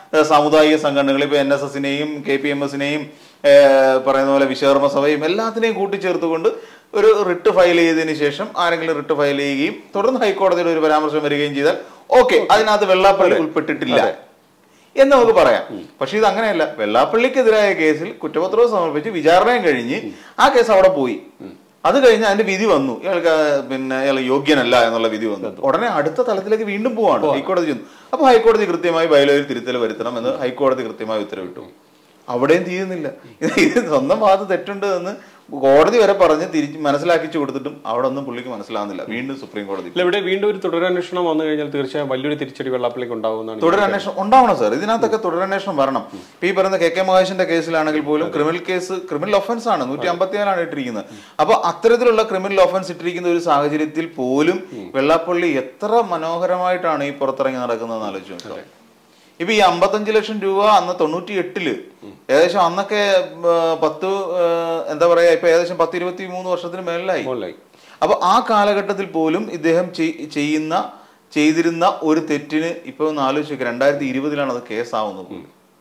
ഏഹ്, സാമുദായിക സംഘടനകൾ ഇപ്പൊ എൻ എസ് എസിനെയും കെ പി എം എസിനെയും പറയുന്ന പോലെ വിശ്വകർമ്മ സഭയും എല്ലാത്തിനെയും കൂട്ടിച്ചേർത്തുകൊണ്ട് ഒരു റിട്ട് ഫയൽ ചെയ്തതിന് ശേഷം ആരെങ്കിലും റിട്ട് ഫയൽ ചെയ്യുകയും തുടർന്ന് ഹൈക്കോടതിയുടെ ഒരു പരാമർശം വരികയും ചെയ്താൽ ഓക്കെ അതിനകത്ത് വെള്ളാപ്പള്ളി ഉൾപ്പെട്ടിട്ടില്ല എന്ന് നമുക്ക് പറയാം പക്ഷെ ഇത് അങ്ങനെയല്ല വെള്ളാപ്പള്ളിക്കെതിരായ കേസിൽ കുറ്റപത്രവും സമർപ്പിച്ച് വിചാരണയും കഴിഞ്ഞ് ആ കേസ് അവിടെ പോയി അത് കഴിഞ്ഞ് അതിന്റെ വിധി വന്നു ഇയാൾക്ക് പിന്നെ ഇയാൾ യോഗ്യനല്ല എന്നുള്ള വിധി വന്നു ഉടനെ അടുത്ത തലത്തിലേക്ക് വീണ്ടും പോവാണ് ഹൈക്കോടതി ചെന്നു അപ്പൊ ഹൈക്കോടതി കൃത്യമായി ബയലോയിൽ തിരുത്തൽ വരുത്തണം എന്ന് ഹൈക്കോടതി കൃത്യമായി ഉത്തരവിട്ടു അവിടെയും തീരുന്നില്ല ഇത് ഇത് സ്വന്തം ഭാഗത്ത് തെറ്റുണ്ട് എന്ന് കോടതി വരെ പറഞ്ഞ് തിരിച്ച് മനസ്സിലാക്കിച്ചു കൊടുത്തിട്ടും അവിടെ ഒന്നും പുള്ളിക്ക് മനസ്സിലാവുന്നില്ല വീണ്ടും സുപ്രീം കോടതി അല്ല ഇവിടെ വീണ്ടും ഒരു തുടരന്വേഷണം വന്നു കഴിഞ്ഞാൽ തീർച്ചയായും വലിയൊരു തിരിച്ചടി വെള്ളാപ്പള്ളിക്ക് ഉണ്ടാവുമെന്നാണ് തുടരന്വേഷണം ഉണ്ടാവണം സാർ ഇതിനകത്തൊക്കെ തുടരന്വേഷണം വരണം ഇപ്പൊ ഈ പറയുന്ന കെ കെ മഹേഷിന്റെ കേസിലാണെങ്കിൽ പോലും ക്രിമിനൽ കേസ് ക്രിമിനൽ ഒഫൻസ് ആണ് നൂറ്റി അമ്പത്തിനാലാണ് ഇട്ടിരിക്കുന്നത് അപ്പൊ അത്തരത്തിലുള്ള ക്രിമിനൽ ഒഫൻസ് ഇട്ടിരിക്കുന്ന ഒരു സാഹചര്യത്തിൽ പോലും വെള്ളാപ്പള്ളി എത്ര മനോഹരമായിട്ടാണ് ഈ പുറത്തിറങ്ങി നടക്കുന്നതെന്ന് ആലോചിച്ച് നോക്കുക ഇപ്പൊ ഈ അമ്പത്തഞ്ച് ലക്ഷം രൂപ അന്ന് തൊണ്ണൂറ്റി എട്ടില് ഏകദേശം അന്നൊക്കെ ആ, പത്ത് ആ, എന്താ പറയാ ഇപ്പൊ ഏകദേശം പത്ത് ഇരുപത്തി മൂന്ന് വർഷത്തിന് മേളിലായി മുകളിലായി അപ്പൊ ആ കാലഘട്ടത്തിൽ പോലും ഇദ്ദേഹം ചെയ്- ചെയ്യുന്ന ചെയ്തിരുന്ന ഒരു തെറ്റിന് ഇപ്പൊ ഒന്ന് ആലോചിച്ച് രണ്ടായിരത്തി ഇരുപതിലാണ് അത് കേസാവുന്നത്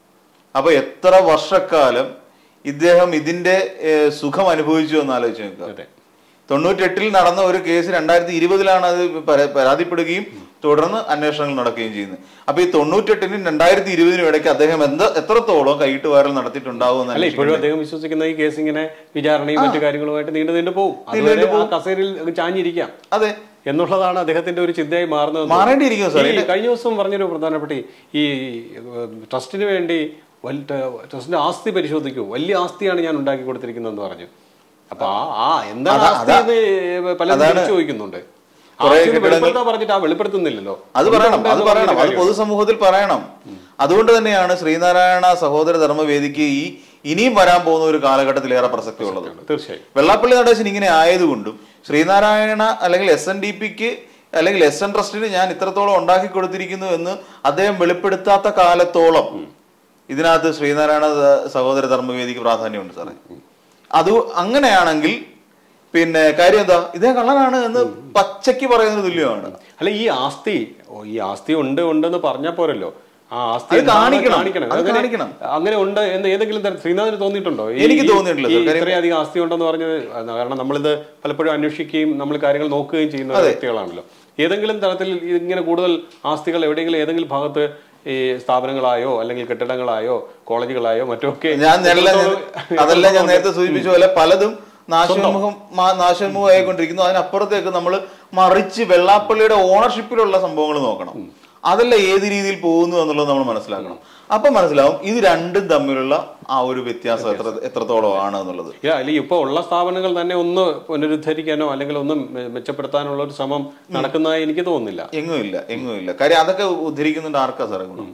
അപ്പൊ എത്ര വർഷക്കാലം ഇദ്ദേഹം ഇതിന്റെ ഏഹ്, സുഖം അനുഭവിച്ചു എന്ന് ആലോചിച്ച് നോക്കുക അതെ തൊണ്ണൂറ്റെട്ടിൽ നടന്ന ഒരു കേസ് രണ്ടായിരത്തി ഇരുപതിലാണ് അത് പര- പരാതിപ്പെടുകയും തുടർന്ന് അന്വേഷണങ്ങൾ നടക്കുകയും ചെയ്യുന്നത് അപ്പൊ ഈ തൊണ്ണൂറ്റെട്ടിനും രണ്ടായിരത്തി ഇരുപതിനും ഇടയ്ക്ക് അദ്ദേഹം എന്ത് എത്രത്തോളം കൈയിട്ട് വാരൽ നടത്തിയിട്ടുണ്ടാവും എന്ന് അല്ല ഇപ്പോഴും അന്വേഷിക്കണം. അദ്ദേഹം വിശ്വസിക്കുന്ന ഈ കേസ് ഇങ്ങനെ വിചാരണയും മറ്റു കാര്യങ്ങളുമായിട്ട് നീണ്ടു നീണ്ടു പോകും അതുവരെ ആ കസേരയിൽ ചാഞ്ഞിരിക്കാം അതെ എന്നുള്ളതാണ് അദ്ദേഹത്തിന്റെ ഒരു ചിന്തയായി മാറുന്നത് മാറേണ്ടിയിരിക്കും സാർ ഈ കഴിഞ്ഞ ദിവസം പറഞ്ഞൊരു പ്രധാനപ്പെട്ട ഈ- ഈ ഏഹ്, ട്രസ്റ്റിന് വേണ്ടി വൽ- ട്രസ്റ്റിന്റെ ആസ്തി പരിശോധിക്കൂ വലിയ ആസ്തിയാണ് ഞാൻ ഉണ്ടാക്കി കൊടുത്തിരിക്കുന്നതെന്ന് പറഞ്ഞു അപ്പൊ ആ ആ എന്താണ് അതാ- ആസ്തി എന്ന് പലരും അതാണ് തിരിച്ചു ചോദിക്കുന്നുണ്ട് കുറേ ആസ്തി ഒന്ന് കെട്ടിടങ്ങൾ- വെളിപ്പെടുത്താൻ പറഞ്ഞിട്ട് ആ വെളിപ്പെടുത്തുന്നില്ലല്ലോ അത് പറയണം ഉണ്ട് അത് എന്ന് പറയണം അത് പറഞ്ഞിട്ട് പൊതുസമൂഹത്തിൽ പറയണം അതുകൊണ്ട് തന്നെയാണ് ശ്രീനാരായണ സഹോദര ധർമ്മവേദിക്ക് ഈ ഇനിയും വരാൻ പോകുന്ന ഒരു കാലഘട്ടത്തിൽ ഏറെ പ്രസക്തി ഉള്ളത് കാര്യമില്ല. തീർച്ചയായും വെള്ളാപ്പള്ളി നടേശൻ ഇങ്ങനെ ആയതുകൊണ്ടും ശ്രീനാരായണ അല്ലെങ്കിൽ എസ് എൻ ഡി പിക്ക് അല്ലെങ്കിൽ എസ് എൻ ട്രസ്റ്റിന് ഞാൻ ഇത്രത്തോളം ഉണ്ടാക്കി കൊടുത്തിരിക്കുന്നു എന്ന് അദ്ദേഹം വെളിപ്പെടുത്താത്ത കാലത്തോളം ഇതിനകത്ത് ശ്രീനാരായണ ദ- സഹോദര ധർമ്മവേദിക്ക് പ്രാധാന്യമുണ്ട് സാറേ അത് അങ്ങനെയാണെങ്കിൽ പിന്നെ കാര്യം എന്താ ഇതേ കള്ളനാണ് എന്ന് പച്ചയ്ക്ക് പറയുന്നത് തുല്യമാണ് അല്ല ഈ ആസ്തി ഓ, ഈ ആസ്തി ഉണ്ട് ഉണ്ടെന്ന് പറഞ്ഞാൽ പോരല്ലോ ആ ആസ്തി അത് എന്താണെന്ന് കാണിക്കണം. അത് അങ്ങനെ- കാണിക്കണം. അങ്ങനെ ഉണ്ട് എന്ന് ഏതെങ്കിലും തരം ശ്രീനാഥിന് തോന്നിയിട്ടുണ്ടോ ഈ- എനിക്ക് ഈ- തോന്നിയിട്ടില്ല, ഈ സർ. കാര്യം- ഇത്രയധികം ആസ്തി ഉണ്ടെന്ന് പറഞ്ഞത് അത് കാരണം നമ്മളിത് പലപ്പോഴും അന്വേഷിക്കുകയും നമ്മൾ കാര്യങ്ങൾ നോക്കുകയും ചെയ്യുന്ന വ്യക്തികളാണല്ലോ ഏതെങ്കിലും തരത്തിൽ ഇങ്ങനെ കൂടുതൽ ആസ്തികൾ എവിടെയെങ്കിലും ഏതെങ്കിലും ഭാഗത്ത് ഈ സ്ഥാപനങ്ങളായോ അല്ലെങ്കിൽ കെട്ടിടങ്ങളായോ കോളേജുകളായോ മറ്റോ ഒക്കെ ഞാൻ നേരത്തെ അതെല്ലാം ഞാൻ നേരത്തെ സൂചിപ്പിച്ച പോലെ പലതും നാശോന്മുഖം മാ- നാശോന്മുഖമായിക്കൊണ്ടിരിക്കുന്നു അതിനപ്പുറത്തേക്ക് നമ്മൾ മറിച്ച് വെള്ളാപ്പള്ളിയുടെ ഓണർഷിപ്പിലുള്ള സംഭവങ്ങൾ നോക്കണം അതല്ല ഏത് രീതിയിൽ പോകുന്നു എന്നുള്ളത് നമ്മൾ മനസ്സിലാക്കണം അപ്പൊ മനസ്സിലാവും ഇത് രണ്ടും തമ്മിലുള്ള ആ ഒരു വ്യത്യാസം എത്ര എത്രത്തോളം ആണ് എന്നുള്ളത് ഇല്ല അല്ലെങ്കിൽ ഇപ്പൊ ഉള്ള സ്ഥാപനങ്ങൾ തന്നെ ഒന്ന് പുനരുദ്ധരിക്കാനോ അല്ലെങ്കിൽ ഒന്ന് മെ- മെച്ചപ്പെടുത്താനുള്ള ഒരു ശ്രമം നടക്കുന്നതായി എനിക്ക് തോന്നുന്നില്ല എങ്ങും ഇല്ല എങ്ങും ഇല്ല കാര്യം അതൊക്കെ ഉദ്ധരിക്കുന്നുണ്ട് ആർക്കാ സാറേ ഗുണം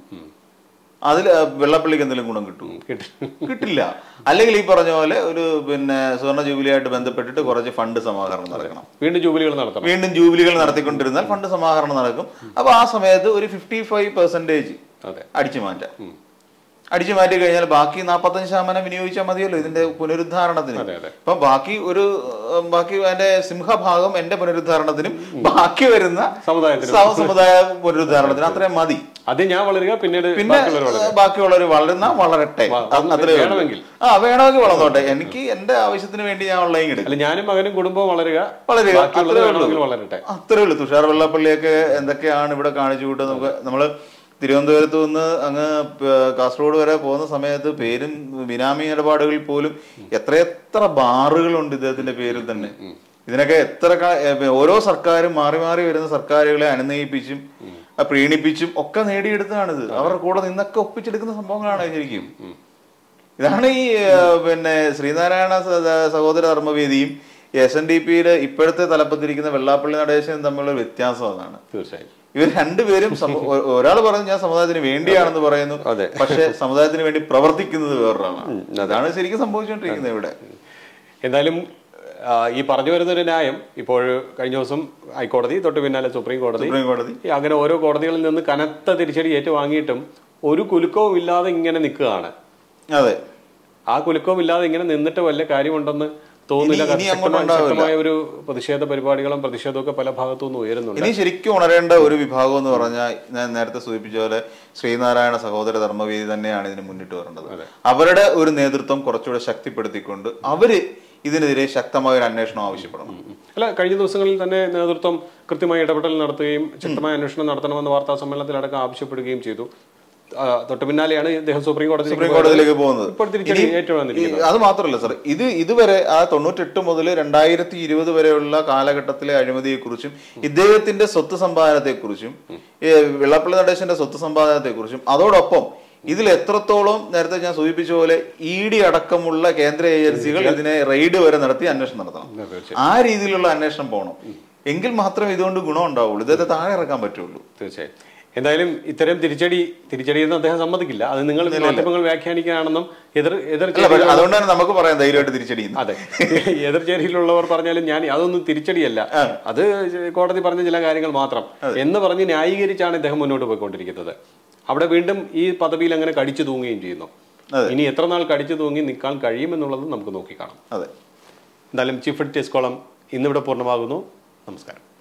അതിൽ ആ, വെള്ളപ്പള്ളിക്ക് എന്തെങ്കിലും ഗുണം കിട്ടും കിട്ടി കിട്ടില്ല അല്ലെങ്കിൽ ഈ പറഞ്ഞ പോലെ ഒരു പിന്നെ സുവർണ ജൂബിലിയായിട്ട് ബന്ധപ്പെട്ടിട്ട് കുറച്ച് ഫണ്ട് സമാഹരണം നടക്കണം വീണ്ടും ജൂബിലികൾ നടത്തണം വീണ്ടും ജൂബിലികൾ നടത്തിക്കൊണ്ടിരുന്നാൽ ഫണ്ട് സമാഹരണം നടക്കും അപ്പൊ ആ സമയത്ത് ഒരു ഫിഫ്റ്റി ഫൈവ് പെർസെന്റേജ് അതെ അടിച്ചു മാറ്റാം അടിച്ചു മാറ്റി കഴിഞ്ഞാൽ ബാക്കി നാൽപ്പത്തഞ്ച് ശതമാനം വിനിയോഗിച്ചാൽ മതിയല്ലോ ഇതിന്റെ പുനരുദ്ധാരണത്തിന് അതെ അതെ അപ്പൊ ബാക്കി ഒരു ഉം, ബാക്കി അതിന്റെ സിംഹഭാഗം എന്റെ പുനരുദ്ധാരണത്തിനും ബാക്കി വരുന്ന സമുദായത്തിന് സ- സമുദായ പുനരുദ്ധാരണത്തിന് അത്രയും മതി അത് ഞാൻ വളരുക പിന്നീട് പിന്നെ ബാക്കിയുള്ളവർ വളരുക ബാക്കിയുള്ളവർ വളരുന്ന വളരട്ടെ വ- അത് അത്രേ ഉള്ളൂ. വേണമെങ്കിൽ. ആ വേണമെങ്കിൽ വളർന്നോട്ടെ എനിക്ക് എന്റെ ആവശ്യത്തിന് വേണ്ടി ഞാൻ ഉള്ളതെങ്കിൽ എടുക്കും അല്ല ഞാനും മകനും കുടുംബവും വളരുക വളരുക ബാക്കിയുള്ളത് അത്രേ വേണമെങ്കിൽ ഉള്ളൂ. വളരട്ടെ അത്രേ ഉള്ളൂ തുഷാർ വെള്ളപ്പള്ളിയൊക്കെ എന്തൊക്കെയാണ് ഇവിടെ കാണിച്ചു കൂട്ടുന്നത് നമുക്ക് നമ്മള് തിരുവനന്തപുരത്ത് നിന്ന് അങ്ങ് പ- കാസർഗോഡ് വരെ പോകുന്ന സമയത്ത് പേരും ബിനാമി ഇടപാടുകളിൽ പോലും എത്രയെത്ര ബാറുകളുണ്ട് ഇദ്ദേഹത്തിന്റെ പേരിൽ തന്നെ ഇതിനൊക്കെ എത്ര ക- ഏ, ഓരോ സർക്കാരും മാറി മാറി വരുന്ന സർക്കാരുകളെ അനുനയിപ്പിച്ചും ആ, പ്രീണിപ്പിച്ചും ഒക്കെ നേടിയെടുത്തതാണിത് അവരുടെ കൂടെ നിന്നൊക്കെ ഒപ്പിച്ചെടുക്കുന്ന സംഭവങ്ങളാണ് ശരിക്കും ഇതാണ് ഈ ഏ, പിന്നെ ശ്രീനാരായണ സ- സഹോദര ധർമ്മവേദിയും എസ് എൻ ഡി പിയുടെ ഇപ്പോഴത്തെ തലപ്പത്തിരിക്കുന്ന വെള്ളാപ്പള്ളി നടേശനും തമ്മിലുള്ള വ്യത്യാസം അതാണ് തീർച്ചയായും ഇവർ രണ്ടുപേരും ഒരാൾ പറഞ്ഞു ഞാൻ സമുദായത്തിന് വേണ്ടിയാണെന്ന് പറയുന്നു അതെ. പക്ഷെ സമുദായത്തിന് വേണ്ടി പ്രവർത്തിക്കുന്നത് വേറൊരാളാണ് അതാണ് ശരിക്കും സംഭവിച്ചുകൊണ്ടിരിക്കുന്നത് ഇവിടെ എന്തായാലും ആ, ഈ പറഞ്ഞു വരുന്ന ഒരു ന്യായം ഇപ്പോൾ കഴിഞ്ഞ ദിവസം ഹൈക്കോടതി തൊട്ട് പിന്നാലെ സുപ്രീം കോടതി സുപ്രീം കോടതി ഈ അങ്ങനെ ഓരോ കോടതികളിൽ നിന്ന് കനത്ത തിരിച്ചടി ഏറ്റുവാങ്ങിയിട്ടും ഒരു കുലുക്കവും ഇല്ലാതെ ഇങ്ങനെ നിൽക്കുകയാണ് അതെ ആ കുലുക്കവും ഇല്ലാതെ ഇങ്ങനെ നിന്നിട്ട് വല്ല കാര്യമുണ്ടെന്ന് തോന്നുന്നില്ല ഇനി- ഇനി കാരണം അങ്ങോട്ട് ശക്തമായ- ഉണ്ടാവില്ല. ശക്തമായ ഒരു പ്രതിഷേധ പരിപാടികളും പ്രതിഷേധമൊക്കെ പല ഭാഗത്തു നിന്ന് ഉയരുന്നുണ്ട് ഇനി ശരിക്കും ഉണരേണ്ട ഒരു വിഭാഗം എന്ന് പറഞ്ഞാൽ ഞാൻ നേരത്തെ സൂചിപ്പിച്ച പോലെ ശ്രീനാരായണ സഹോദര ധർമ്മവേദി തന്നെയാണ് ഇതിന് മുന്നിട്ട് വരേണ്ടത് അവരുടെ ഒരു നേതൃത്വം കുറച്ചുകൂടെ ശക്തിപ്പെടുത്തിക്കൊണ്ട് അവര് ഇതിനെതിരെ ശക്തമായ ഒരു അന്വേഷണം ആവശ്യപ്പെടണം അല്ല കഴിഞ്ഞ ദിവസങ്ങളിൽ തന്നെ നേതൃത്വം കൃത്യമായ ഇടപെടൽ നടത്തുകയും ശക്തമായ അന്വേഷണം നടത്തണമെന്ന് വാർത്താ സമ്മേളനത്തിലടക്കം ആവശ്യപ്പെടുകയും ചെയ്തു ആ, തൊട്ടു പിന്നാലെയാണ് ഇദ്ദേഹം സുപ്രീം കോടതി സുപ്രീം കോടതിയിലേക്ക് പോകുന്നത് ഇപ്പോൾ തിരിച്ചടി ഇനി ഏറ്റുവന്നിരിക്കുന്നത് ഈ- അത് മാത്രമല്ല സാർ ഇത് ഇതുവരെ ആ തൊണ്ണൂറ്റെട്ട് മുതൽ രണ്ടായിരത്തി ഇരുപത് വരെയുള്ള കാലഘട്ടത്തിലെ അഴിമതിയെക്കുറിച്ചും ഇദ്ദേഹത്തിന്റെ സ്വത്ത് സമ്പാദനത്തെക്കുറിച്ചും ഈ വെള്ളപ്പള്ളി നടേശന്റെ സ്വത്ത് സമ്പാദനത്തെക്കുറിച്ചും അതോടൊപ്പം ഇതിൽ എത്രത്തോളം നേരത്തെ ഞാൻ സൂചിപ്പിച്ച പോലെ ഇ ഡി അടക്കമുള്ള കേന്ദ്ര ഏജൻസികൾ ഇതിനെ റെയ്ഡ് വരെ നടത്തി അന്വേഷണം നടത്തണം തീർച്ചയായും ആ രീതിയിലുള്ള അന്വേഷണം പോകണം എങ്കിൽ മാത്രമേ ഇതുകൊണ്ട് ഗുണം ഉണ്ടാവുള്ളൂ ഇദ്ദേഹത്തെ താഴെ ഇറക്കാൻ പറ്റുള്ളൂ തീർച്ചയായും എന്തായാലും ഇത്തരം തിരിച്ചടി തിരിച്ചടി എന്ന് അദ്ദേഹം സമ്മതിക്കില്ല അത് നിങ്ങൾ മാധ്യമങ്ങൾ വ്യാഖ്യാനിക്കുകയാണെന്നും എതിർ എതിർ അല്ല പക്ഷെ അതുകൊണ്ടാണ് നമുക്ക് പറയാം ധൈര്യമായിട്ട് തിരിച്ചടിയുന്നത് അതെ എതിർചേരിയിലുള്ളവർ പറഞ്ഞാലും ഞാൻ അതൊന്നും തിരിച്ചടിയല്ല അത് കോടതി പറഞ്ഞ ചില കാര്യങ്ങൾ മാത്രം എന്ന് പറഞ്ഞ് ന്യായീകരിച്ചാണ് ഇദ്ദേഹം മുന്നോട്ട് പോയിക്കൊണ്ടിരിക്കുന്നത് അവിടെ വീണ്ടും ഈ പദവിയിൽ അങ്ങനെ കടിച്ചു തൂങ്ങുകയും ചെയ്യുന്നു അതെ. ഇനി എത്ര നാൾ കടിച്ചു തൂങ്ങി നിൽക്കാൻ കഴിയുമെന്നുള്ളത് നമുക്ക് നോക്കിക്കാണാം അതെ എന്തായാലും ചീഫ് എഡിറ്റേഴ്സ് കോളം ഇന്നിവിടെ പൂർണ്ണമാകുന്നു നമസ്കാരം